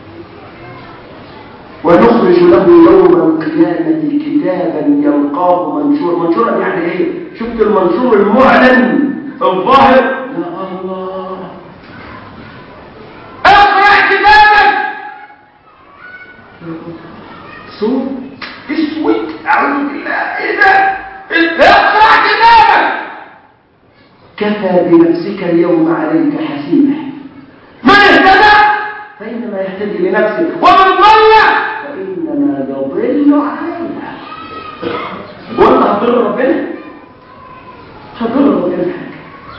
ونخرج له يوم القيامة كتابا يلقاه منشورا منشورا يعني ايه شفت المنشور المعلن الظاهر يا الله اقرأ كتابك صوت اسود اعوذ بالله ايه ده اقرأ كتابك كفى بنفسك اليوم عليك حسيبا من اهتدى فإنما يهتدي لنفسه ومن ضل فإنما يضل عليها وانت هتضل ربنا هتضل ربنا في حاجة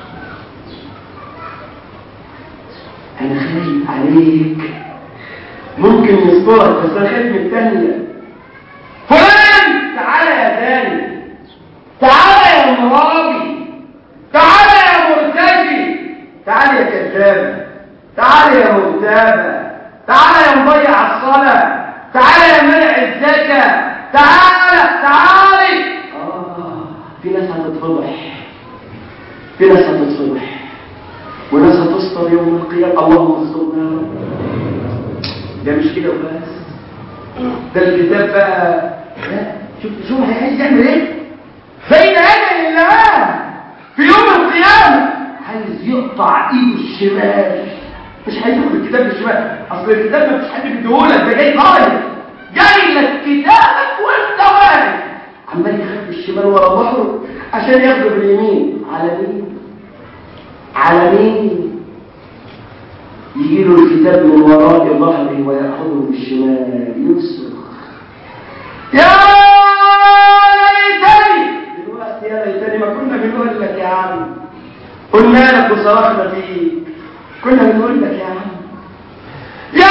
أنا خايف عليك ممكن يصبرك بس أنا خايف من الثانية فلان تعالى يا ثاني تعالى يا مرابي تعالى يا مرتجي تعالى يا كذابة تعالى يا مغتابة تعالى يا مضيع الصلاة تعالى يا منع الزكاة تعالى تعالي آه في ناس هتتفضح في ناس هتتفضح وناس هتسطر يوم القيامة اللهم استرنا يا رب ده مش كده وبس ده الكتاب بقى لا شوف شوف عايز يعمل ايه بين يدي الله في يوم القيامة عايز يقطع ايده الشمال مش هياخد الكتاب الشمال اصل الكتاب ما فيش حد بيديهولك ده جاي طاير جاي لك كتابك وانت واقف عمال يخبي الشمال ورا ظهره عشان ياخده باليمين على مين على مين يجي له الكتاب من وراء ظهره ويأخذه بالشمال يصرخ يا ليتني دلوقتي يا ليتني ما كنا بنقول لك يا عم قلنا لك وصرخنا فيك كنا بنقول لك يا عم يا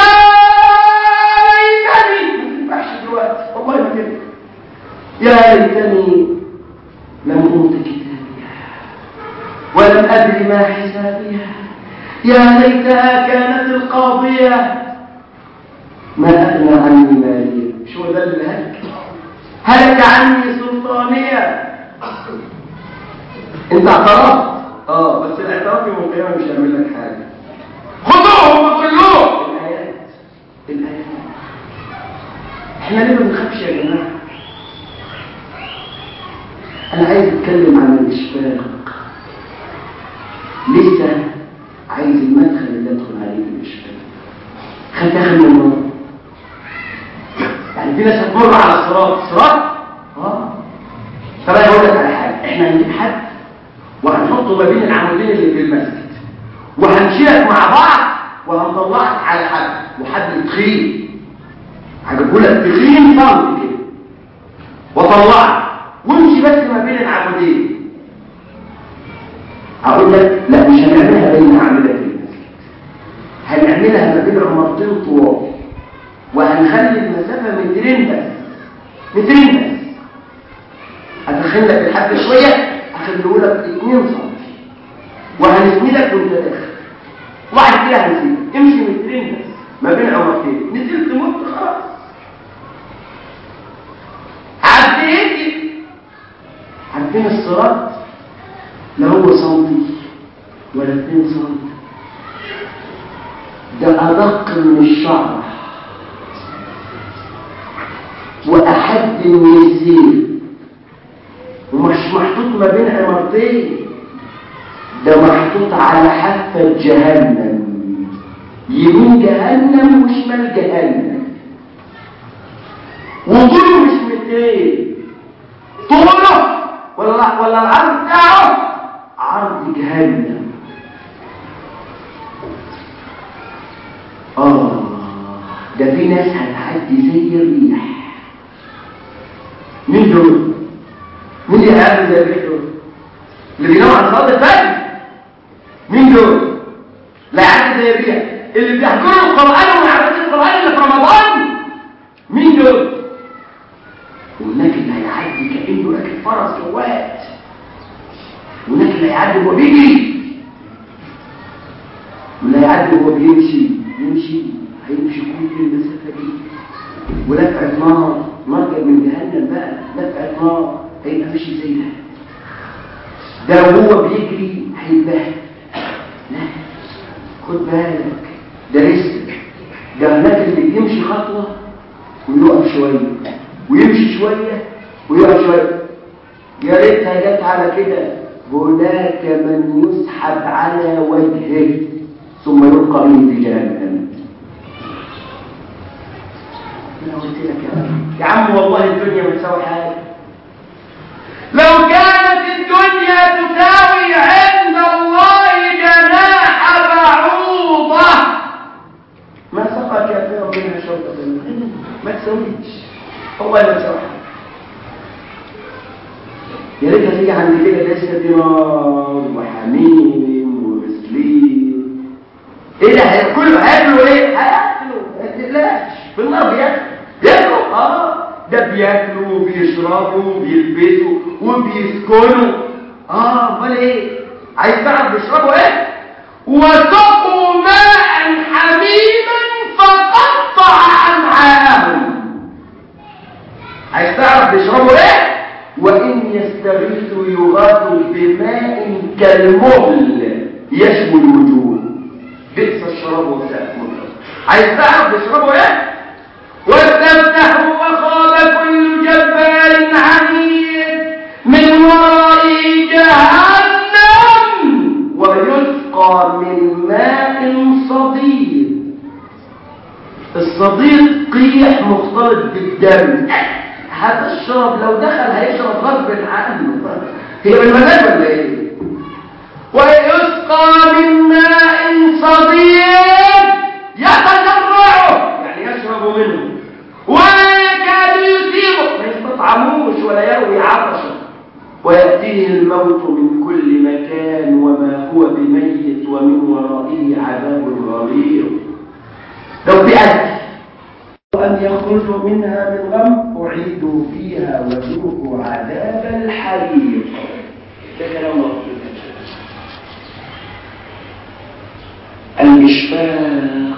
ليتني ما تنفعش دلوقتي والله ما تنفع يا ليتني لم اوت كتابيها ولم ادري ما حسابيها يا ليتها كانت القاضيه ما اغنى عني ماليه شو ده اللي هلك هلك عني سلطانيه انت اعترفت اه بس الاعتراف يوم القيامه مش هيعمل لك حاجه خذوهم وكلوهم الايات الايات احنا ليه ما بنخافش يا جماعه انا عايز اتكلم عن الاشفاق لسه عايز المدخل اللي ادخل عليه في الاشفاق خدت اخر من المره يعني في ناس هتمر على الصراط الصراط اه طب انا هقول لك على حاجه احنا هنجيب حد وهنحطه ما بين العمودين اللي في المسجد وهنشيلك مع بعض وهنطلعك على حد وحد تخين هجيبه لك تخين سم كده واطلعه وامشي بس ما بين العمودين اقول لك لا مش هنعملها بين اعمده المسجد هنعملها ما بين عمارتين طوال وهنخلي المسافه مترين بس مترين بس هدخل لك الحد شويه هخليه لك 2 سم وهنسندك وانت داخل واحد كده هنسيبك امشي مترين بس ما بين عمارتين نزلت مت خلاص عديت عارفين الصراط لا هو سنتي ولا اتنين سنتي ده أدق من الشعر وأحد من الزير ومش محطوط ما بين عمارتين ده محطوط على حافة جهنم يمين جهنم وشمال جهنم وطوله مش مترين طوله ولا ولا العرض بتاعه عرض جهنم اه ده في ناس هتعدي زي الريح مين دول مين اللي هيعدي زي الريح دول اللي بيناموا عن صلاه الفجر مين دول لا يعدي زي الريح اللي بيحكوا القران ويعرفوا القران اللي في رمضان مين دول وهناك اللي هيعدي كانه راكب فرس جوات هناك اللي هيعدي وهو بيجري واللي هيعدي وهو بيمشي يمشي هيمشي كل المسافه دي ولفعة نار نار جاي من جهنم بقى لفعة نار هيبقى ماشي زي ده ده وهو بيجري هيتبهدل لا خد بالك ده رزق ده هناك اللي يمشي خطوه ويقف شويه ويمشي شويه ويقف شويه يا ريتها جت على كده هناك من يسحب على وجهه ثم يلقى به في جهنم انا قلت لك يا عم يا عم والله الدنيا ما تساوي حاجه لو كانت الدنيا تساوي عند الله جناح بعوضه ما سقى كافرا منها شوكه ما تساويش والله ما تساوي حاجه يا ريتها تيجي عند كده لسه دي نار وحميم وغسلين ايه ده هياكلوا هياكلوا ايه هياكلوا ما تقلقش في النار بياكلوا بياكلوا اه ده بياكلوا وبيشربوا وبيلبسوا وبيسكنوا اه امال ايه عايز تعرف بيشربوا ايه وسقوا ماء حميما فقطع امعاءهم عايز تعرف بيشربوا ايه وإن يستغيثوا يغاثوا بماء كالمهل يشوي الوجوه بئس الشراب وساءت مطلق عايز تعرف بيشربوا ايه واستفتحوا وخاب كل جبار عنيد من ورائه جهنم ويسقى من ماء صديد الصديد قيح مختلط بالدم هذا الشرب لو دخل هيشرب غصب عنه هي بالمزاج ولا ايه ويسقى من ماء صديد يتجرعه يعني يشرب منه ويكاد يصيبه ما يستطعموش ولا يروي عطشه ويأتيه الموت من كل مكان وما هو بميت ومن ورائه عذاب غليظ لو بأكل وأن يخرجوا منها من غم أعيدوا فيها وذوقوا عذاب الحريق ده كلام ربنا الإشفاق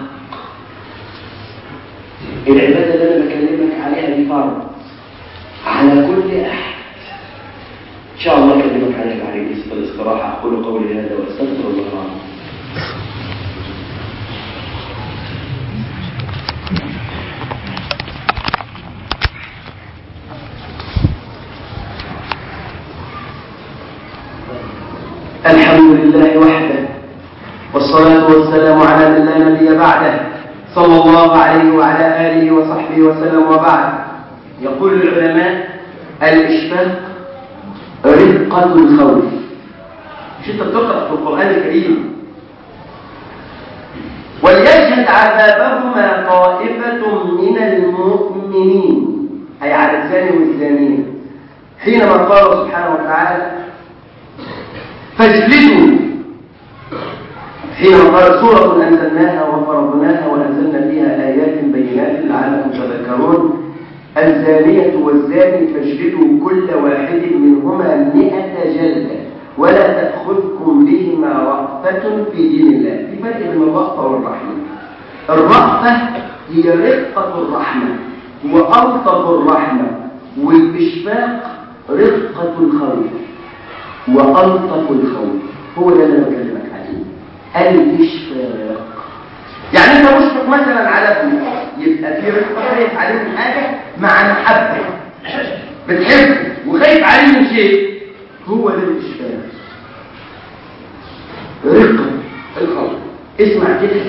العبادة اللي أنا بكلمك عليها دي فرض على كل أحد إن شاء الله أكلمك عليها بعد الاستراحة أقول قولي هذا وأستغفر الله العظيم الحمد لله وحده والصلاة والسلام على من لا نبي بعده صلى الله عليه وعلى آله وصحبه وسلم وبعد يقول العلماء الإشفاق رقة الخوف مش انت بتقرأ في القرآن الكريم وليشهد عذابهما طائفة من المؤمنين المؤمنين أي على الزاني والزانية حينما قال سبحانه وتعالى فاجلدوا حينما قال سورة أنزلناها وفرضناها وأنزلنا فيها آيات بينات لعلكم تذكرون الزانية والزاني فاجلدوا كل واحد منهما مئة جلدة ولا تأخذكم بهما رأفة في دين الله في فرق بين الرأفة والرحمة الرأفة هي رقة الرحمة وألطف الرحمة والإشفاق رقة الخوف وألطف الخوف هو ده اللي انا بكلمك عليه الإشفاق يعني انت مشفق مثلا على ابنك يبقى في رقة خايف عليه من حاجة مع محبة بتحبه وخايف عليه من شيء هو ده الإشفاق رقة الخوف اسمع كده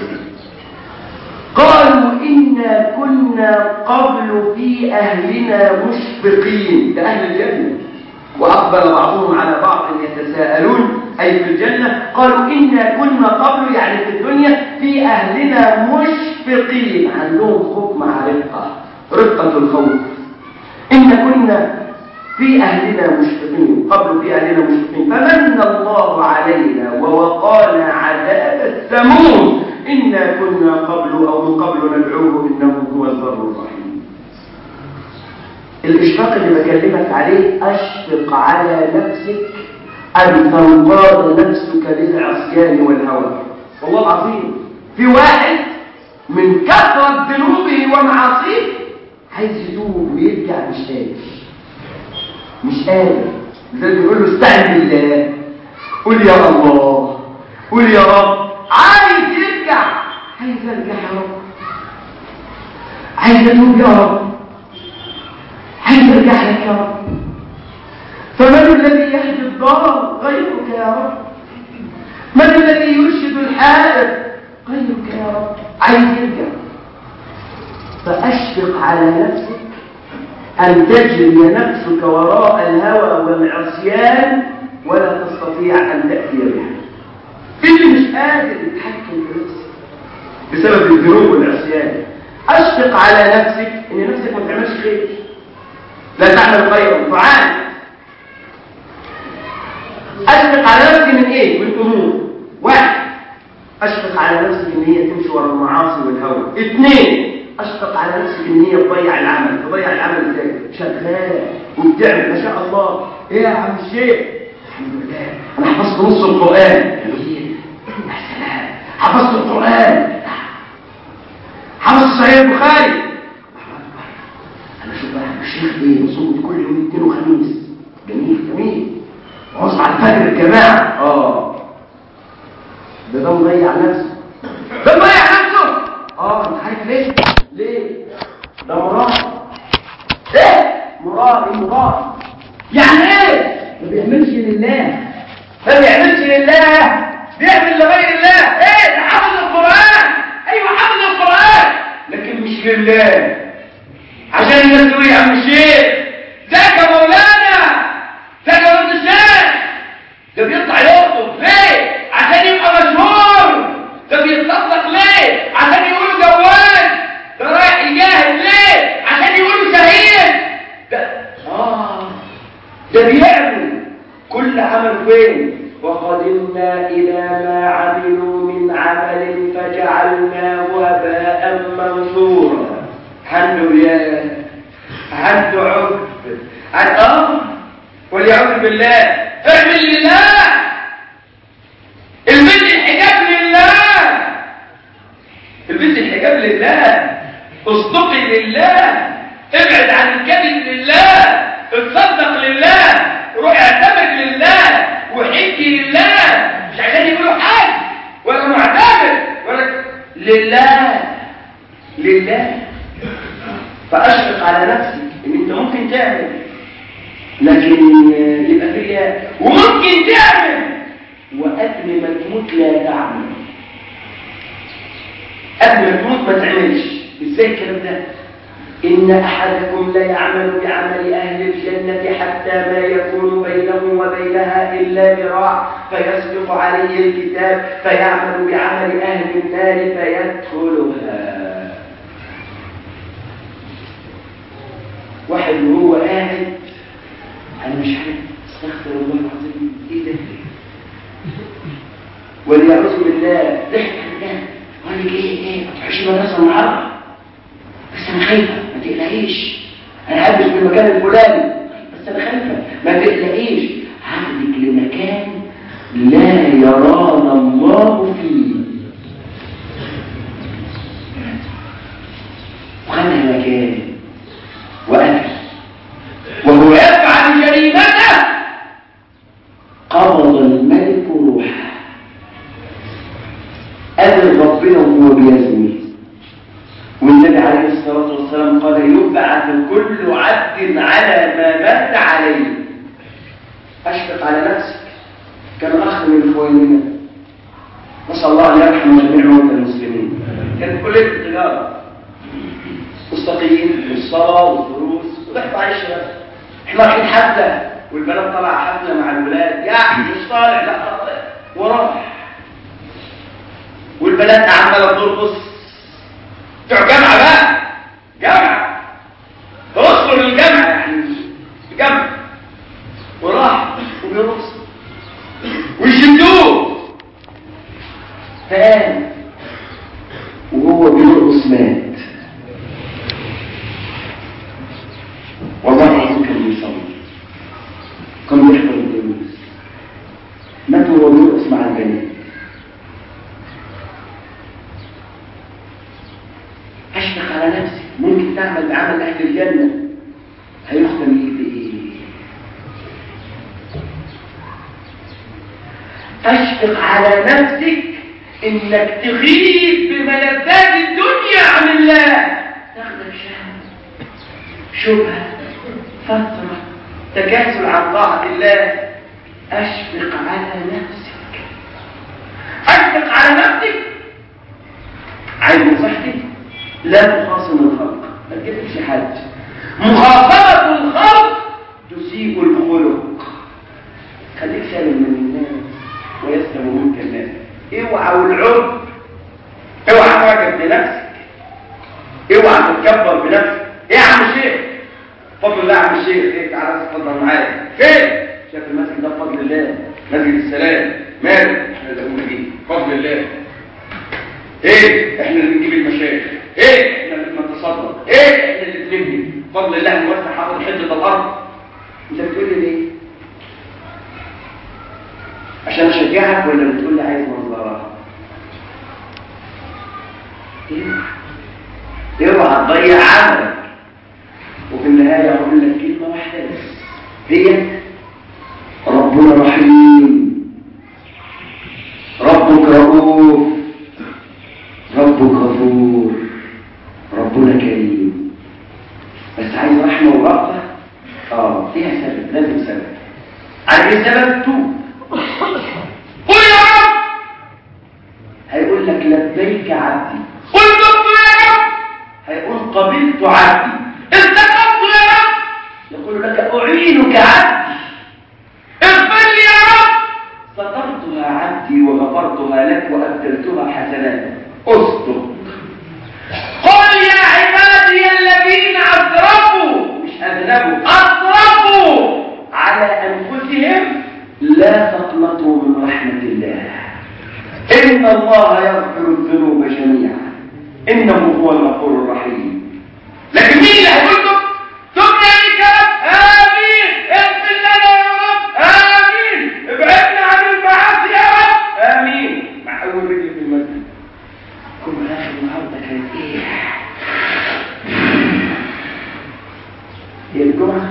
قالوا إنا كنا قبل في أهلنا مشفقين ده أهل الجنة وأقبل بعضهم على بعض يتساءلون أي في الجنة قالوا إنا كنا قبل يعني في الدنيا في أهلنا مشفقين عندهم خوف مع رقة رقة الخوف إن كنا في أهلنا مشفقين قبل في أهلنا مشفقين فمن الله علينا ووقانا عذاب السموم إنا كنا قبل أو من قبل ندعوه إنه هو البر الرحيم الإشفاق اللي بكلمك عليه أشفق على نفسك أن تنقاد نفسك للعصيان والهوى والله العظيم في واحد من كثرة ذنوبه ومعاصيه عايز يتوب ويرجع مش قادر مش قادر زي بيقول له استعن بالله قول يا الله قول يا رب عايز يرجع عايز ارجع يا رب عايز اتوب يا رب عايز ارجع لك يا رب فمن الذي يهدي الضال غيرك يا رب من الذي يرشد الحائر غيرك يا رب عايز يرجع فاشفق على نفسك أن تجري نفسك وراء الهوى والعصيان ولا تستطيع أن تأتي بها اللي مش قادر يتحكم في نفسك بسبب الذنوب والعصيان أشفق على نفسك إن نفسك ما تعملش خير لا تعمل خيرا تعاني أشفق على نفسي من إيه؟ من أمور واحد أشفق على نفسي إن هي تمشي ورا المعاصي والهوى اثنين أشفق على نفسك إن هي تضيع العمل تضيع العمل إزاي؟ شغالة وبتعمل ما شاء الله إيه يا عم الشيخ؟ الحمد لله أنا حفظت نص القرآن جميل يا سلام حفظت القرآن حفظت صحيح البخاري أنا شوف بقى الشيخ إيه بصوم كل يوم اثنين وخميس جميل جميل وعصر على الفجر الجماعة آه ده ده مضيع نفسه ده مضيع نفسه اه انت عارف ليه ليه ده مراد ايه مراد ايه مراد يعني ايه ما بيعملش لله ما بيعملش لله بيعمل لغير الله ايه ده حافظ القران ايوه حافظ القران لكن مش لله عشان الناس تقول يا عم الشيخ ذاك يا مولانا ذاك يا ولد الشيخ ده بيطلع يخطب ليه عشان يبقى مشهور ده بيتصدق ليه عشان يقولوا جوال ده رايح يجاهد ليه عشان يقولوا شهيد ده اه ده بيعمل كل عمل فين وقدمنا إلى ما عملوا من عمل فجعلناه هباء منثورا عنده يا عنده عقب عن اه وليعوذ بالله اعمل لله البس الحجاب لله البس الحجاب لله اصدقي لله ابعد عن الكذب لله اتصدق لله روح اعتمد لله وحجي لله مش عشان يقولوا حاج ولا معتمد ولا لله لله فاشفق على نفسك ان انت ممكن تعمل لكن يبقى في رياء وممكن تعمل وقبل ما تموت لا تعمل قبل ما تموت ما تعملش ازاي الكلام ده إن أحدكم لا يعمل بعمل أهل الجنة حتى ما يكون بينه وبينها إلا ذراع فيسبق عليه الكتاب فيعمل بعمل أهل النار فيدخلها واحد وهو قاعد انا مش عارف استغفر الله العظيم ايه ده وليعوذ بالله ضحك ده قال لي ايه ايه ما تروحش المدرسه النهارده بس انا خايفه ما تقلقيش انا هلبس في المكان الفلاني بس انا خايفه ما تقلقيش هاخدك لمكان لا يرانا الله فيه وخدها مكان وقفل وهو يفعل جريمته قبض الملك روحه قابل ربنا وهو بيزني والنبي عليه الصلاة والسلام قال يبعث كل عبد على ما مات عليه أشفق على نفسك كان أخ من إخواننا نسأل الله أن يرحم جميع موتى المسلمين كانت كلية التجارة مستقيم والصلاة والدروس وضحك على الشباب احنا رايحين حفلة والبنات طلع حفلة مع الولاد يعني مش طالع لا طالع وراح والبنات عمالة ترقص بتوع جامعة بقى جامعة توصلوا للجامعة يعني جامعة وراح وبيرقص ويشدوه فقام وهو بيرقص مات والله العظيم كان بيصلي كان بيحضر الدروس مات وهو بيرقص مع البنات اشفق على نفسك ممكن تعمل بعمل اهل الجنه هيختم ليك بايه اشفق على نفسك انك تغيب بملذات الدنيا عن الله تاخدك شهوه شبهه فتره تكاسل عن طاعه الله اشفق على نفسك اشفق على نفسك عايز نصيحتي لا تخاصم الخلق ما تجيبش حد مخاصمة الخلق تسيء الخلق خليك سالم من الناس ويسلم منك الناس اوعى والعب اوعى تعجب بنفسك اوعى تتكبر بنفسك ايه يا عم الشيخ فضل الله يا عم الشيخ ايه تعالى اتفضل معايا فين شايف المسجد ده بفضل الله مسجد السلام ماله احنا اللي قلنا بيه بفضل الله ايه احنا اللي بنجيب المشايخ ايه احنا اللي بنتصدر ايه احنا اللي بنبني بفضل الله نوسع حاضر حته الارض انت بتقول لي ليه عشان اشجعك ولا بتقول لي عايز منظره اوعى اوعى تضيع عملك وفي النهايه اقول لك كلمه واحده بس هي ربنا رحيم ربك رؤوف ربك غفور ربنا كريم بس عايز رحمه ورأفه اه فيها سبب لازم سبب عايز سبب توب قل يا رب هيقول لك لبيك عبدي قل تبت يا رب هيقول قبلت عبدي استقمت يا رب يقول لك اعينك عبدي اغفر لي يا رب سترتها عبدي وغفرتها لك وابدلتها حسنات اصدق قل يا عبادي الذين اسرفوا مش اذنبوا اسرفوا على انفسهم لا تقنطوا من رحمه الله ان الله يغفر الذنوب جميعا انه هو الغفور الرحيم لكن مين اللي هيقول تب تب يا رب امين اغفر لنا يا رب امين ابعدنا عن المعاصي يا رب امين مع اول رجل في المسجد كل اخر النهارده كانت ايه هي الجمعه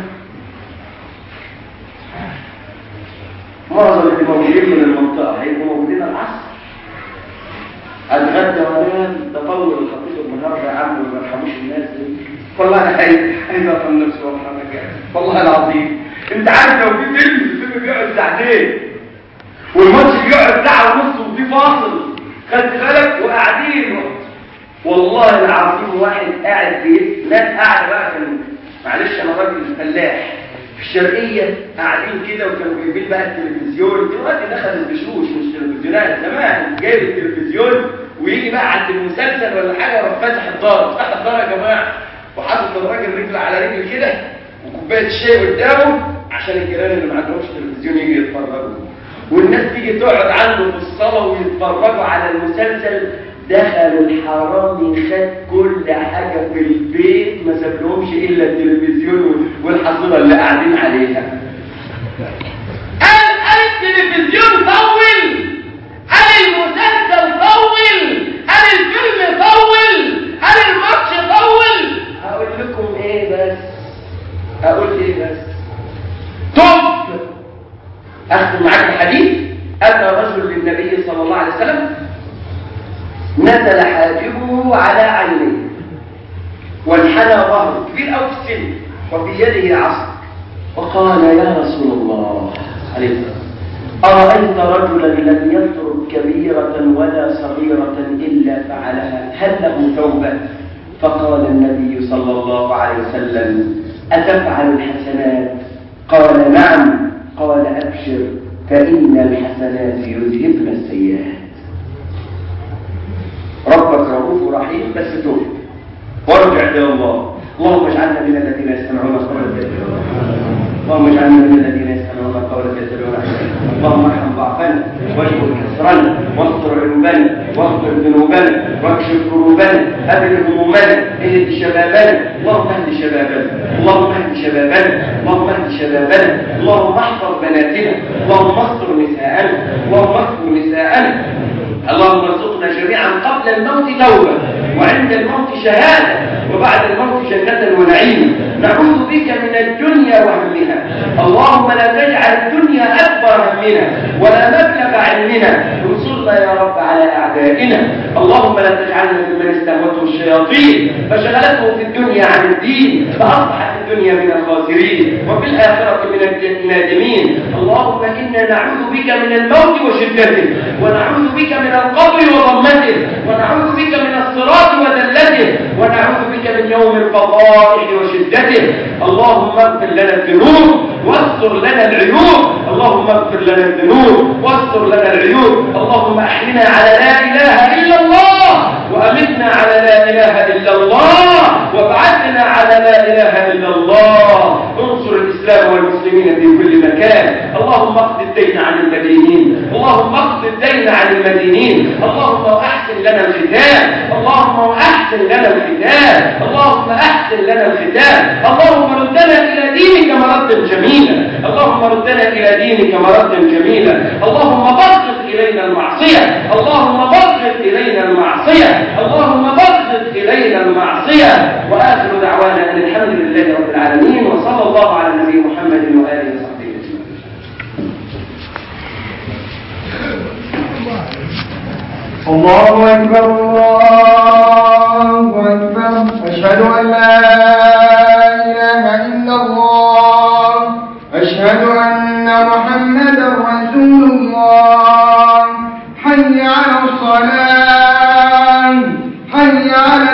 معظم اللي موجودين من المنطقه هيبقوا موجودين العصر اتغدى وانام تطول الخطيب النهارده يا عم ما يرحموش الناس دي والله انا عايز عايز افهم نفسي وارحمك والله العظيم انت عارف لو في فيلم الفيلم بيقعد ساعتين والماتش بيقعد ساعه ونص وفي فاصل خدت بالك وقاعدين والله العظيم واحد قاعد في ناس قاعده بقى كان معلش انا راجل فلاح في الشرقيه قاعدين كده وكانوا جايبين بقى التلفزيون دلوقتي دخل البشوش مش تلفزيونات زمان جايب التلفزيون ويجي بقى عند المسلسل ولا حاجه يروح فاتح الدار فتح الدار يا جماعه وحاطط الراجل رجل على رجل كده وكوبايه شاي قدامه عشان الجيران اللي ما عندهمش تلفزيون يجي يتفرجوا والناس تيجي تقعد عنده في الصلاه ويتفرجوا على المسلسل دخل الحرامي خد كل حاجه في البيت ما سابلهمش الا التلفزيون والحصيله اللي قاعدين عليها قال قال التلفزيون طول قال المسلسل طول قال الفيلم طول قال الماتش طول هقول لكم ايه بس اقول ايه بس طب اختم معاك الحديث اتى رجل للنبي صلى الله عليه وسلم نزل حاجبه على عينيه وانحنى ظهره كبير قوي في السن وفي يده عصا وقال يا رسول الله عليه الصلاه أرأيت رجلا لم يترك كبيرة ولا صغيرة إلا فعلها هل له توبة فقال النبي صلى الله عليه وسلم أتفعل الحسنات قال نعم قال أبشر فإن الحسنات يذهبن السيئات ربك رؤوف رحيم بس توب وارجع إلى الله اللهم اجعلنا من الذين يستمعون القول فيتبعون اللهم اجعلنا من الذين يستمعون القول فيتبعون احسنه اللهم ارحم ضعفنا واجبر كسرنا واستر عيوبنا واغفر ذنوبنا واكشف كروبنا ابد همومنا اهد شبابنا اللهم اهد شبابنا اللهم اهد شبابنا اللهم اهد شبابنا اللهم احفظ بناتنا اللهم استر نساءنا اللهم استر نساءنا اللهم ارزقنا جميعا قبل الموت توبه وعند الموت شهاده وبعد الموت جنه ونعيم نعوذ بك من الدنيا وهمها اللهم لا تجعل الدنيا اكبر همنا ولا مبلغ علمنا انصرنا يا رب على اعدائنا اللهم لا تجعلنا ممن استهوته الشياطين فشغلته في الدنيا عن الدين فاصبحت الدنيا من الخاسرين وفي الاخره من النادمين اللهم انا نعوذ بك من الموت وشدته ونعوذ بك من القبر وضمته ونعوذ بك من الصراط وذلته ونعوذ بك من يوم الفضائح وشدته اللهم اغفر لنا الذنوب واستر لنا العيوب اللهم اغفر لنا الذنوب واستر لنا العيوب اللهم احينا على لا اله الا الله وامتنا على لا اله الا الله وابعثنا على لا اله الا الله انصر الاسلام والمسلمين في كل مكان اللهم اقض الدين عن المدينين اللهم اقض الدين عن المدينين اللهم احسن لنا الختام اللهم احسن لنا الختام اللهم احسن لنا الختام اللهم ردنا الى دينك مردا جميلا اللهم ردنا الى دينك مردا جميلا اللهم بغض الينا المعصيه اللهم بغض الينا المعصيه اللهم بغض الينا المعصيه واخر دعوانا ان الحمد لله رب العالمين وصلى الله على النبي محمد واله وصحبه اجمعين الله أكبر الله أكبر أشهد أن لا إله إلا الله أشهد أن محمدا رسول الله حي على الصلاة حي على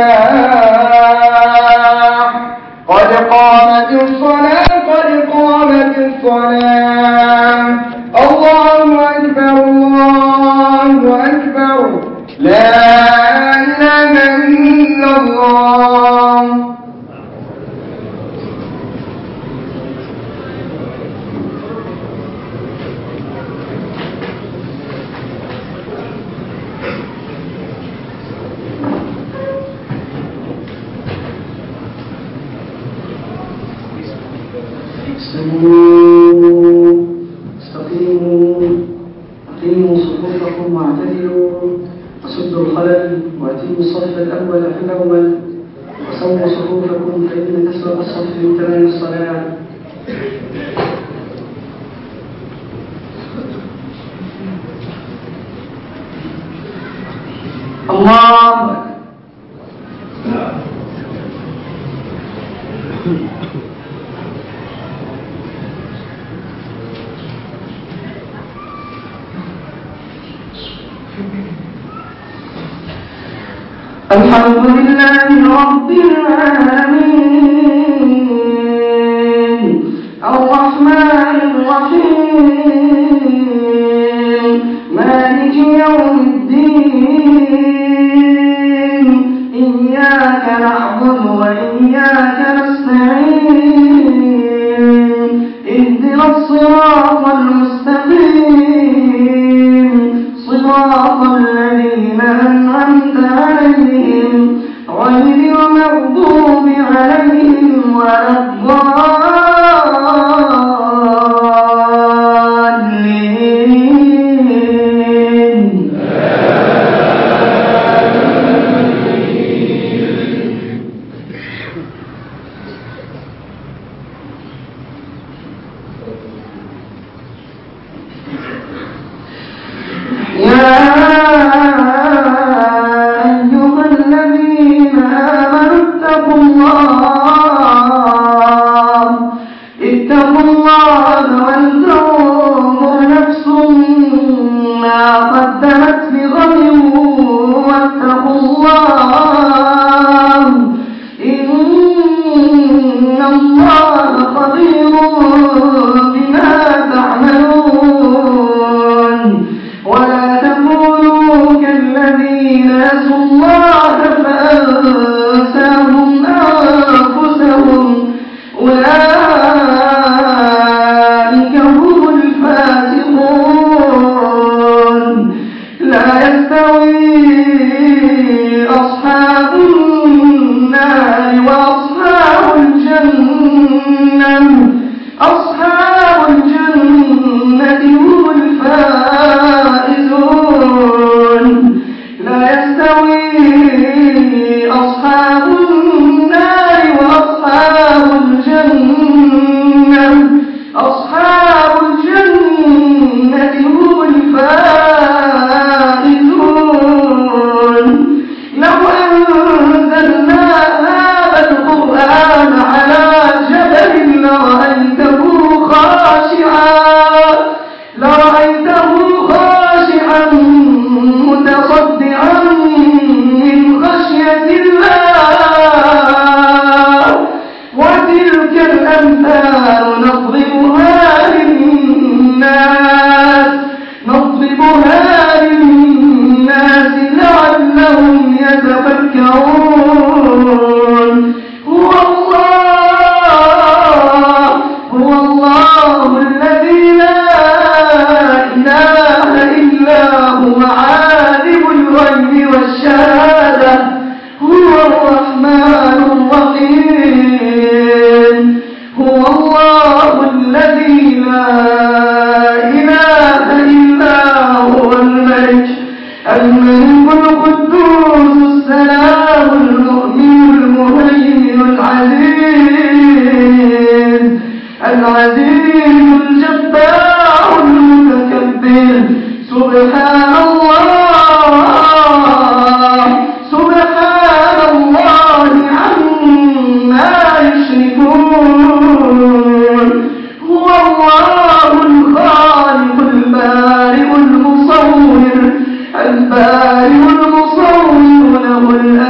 الفلاح قد قامت الصلاة قد قامت الصلاة الله أكبر الله أكبر لا إله إلا الله استووا استقيموا أقيموا صفوفكم واعتدلوا وسدوا الخلل وأتموا الصف الأول في الأول وسووا صفوفكم فإن كسر الصف من تمام الصلاة الله أكبر الحمد لله رب العالمين الرحمن الرحيم مالك يوم الدين إياك نعبد وإياك نستعين المغضوب عليهم ولا الضالين يا أيها الذين آمنوا اتقوا الله اتقوا الله ولتنظر نفس ما قدمت لغد واتقوا الله إن الله خبير بما تعملون ولا تكونوا كالذين نسوا الله فأنساهم أنفسهم أولئك هم الفاسقون لا يستوي أصحاب النار وأصحاب الجنة أصحاب الجنة هم الفائزون لا يستوي أصحاب النار وأصحاب الجنة أصحاب الجنة هم الفائزون لو أنزلنا هذا القرآن على جبل لرأيته خاشعا لرأيته خاشعا متصدعا من خشية الله وتلك الأمثال نضربها للناس نضربها للناس لعلهم يتفكرون هو الله هو الله الذي لا إله إلا هو عالم الغيب والشهادة هو الرحمن الرحيم هو الله الذي لا إله إلا هو الملك الملك القدوس السلام المؤمن المهيمن العزيز العزيز الجبار المتكبر سبحان الله سبحان الله عما يشركون هو الله الخالق البارئ المصور البارئ المصور له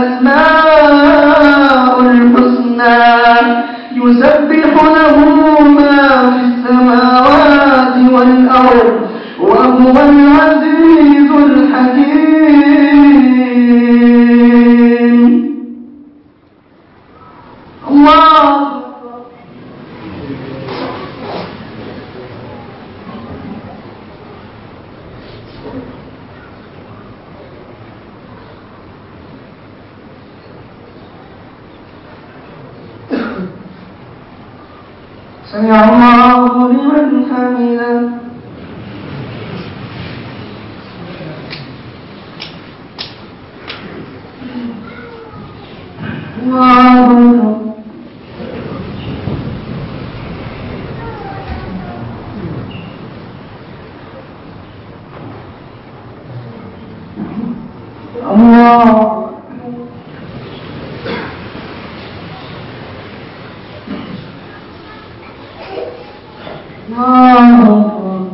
الأسماء الحسنى يسبح له ما في السماوات والأرض وهو العزيز الحكيم الله سمع الله لمن حمده الله أكبر الله الله أكبر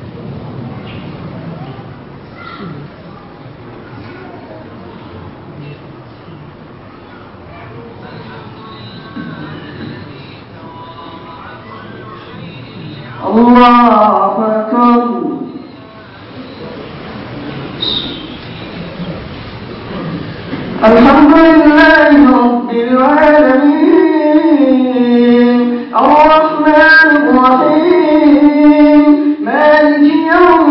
الله أكبر الحمد لله رب العالمين الرحمن الرحيم مالك يوم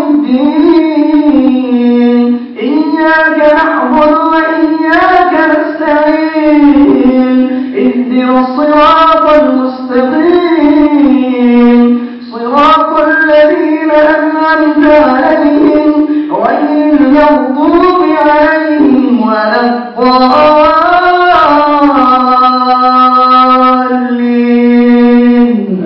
الدين إياك نعبد وإياك نستعين اهدنا الصراط المستقيم صراط الذين أنعمت عليهم غير المغضوب عليهم ولا الضالين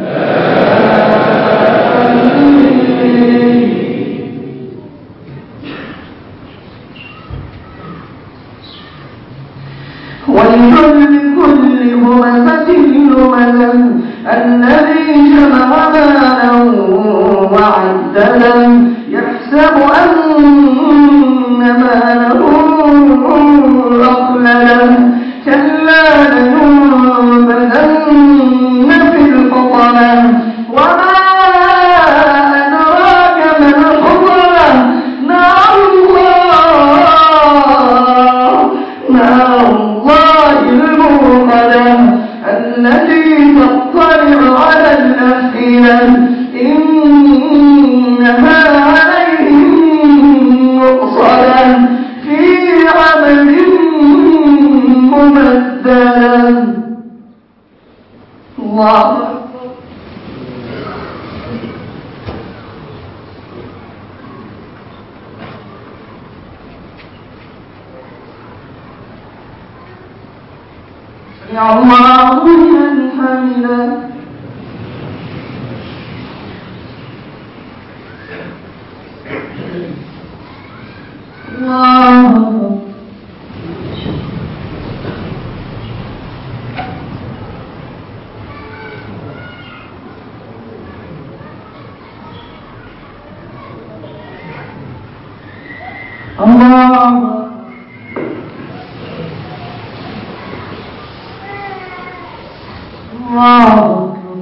ويل لكل همزة لمزة الذي جمع مالا وعددا يحسب أن ماله أخلدا كلا لينبذن في الحطمة وما أدراك ما الحطمة نار الله نار الله الموقدة التي تطلع على الأفئدة إنها عليهم مؤصدة في عمل ممددة الله أكبر سمع الله لمن حمده الله أكبر الله أكبر الله أكبر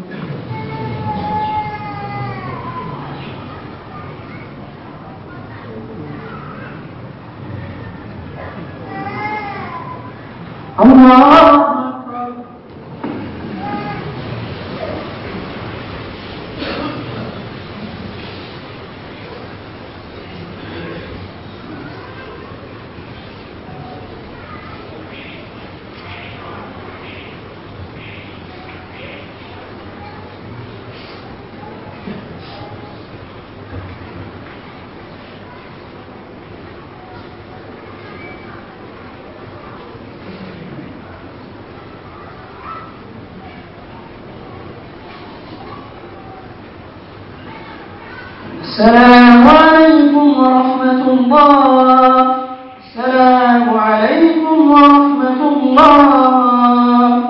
الله أكبر السلام عليكم ورحمة الله السلام عليكم ورحمة الله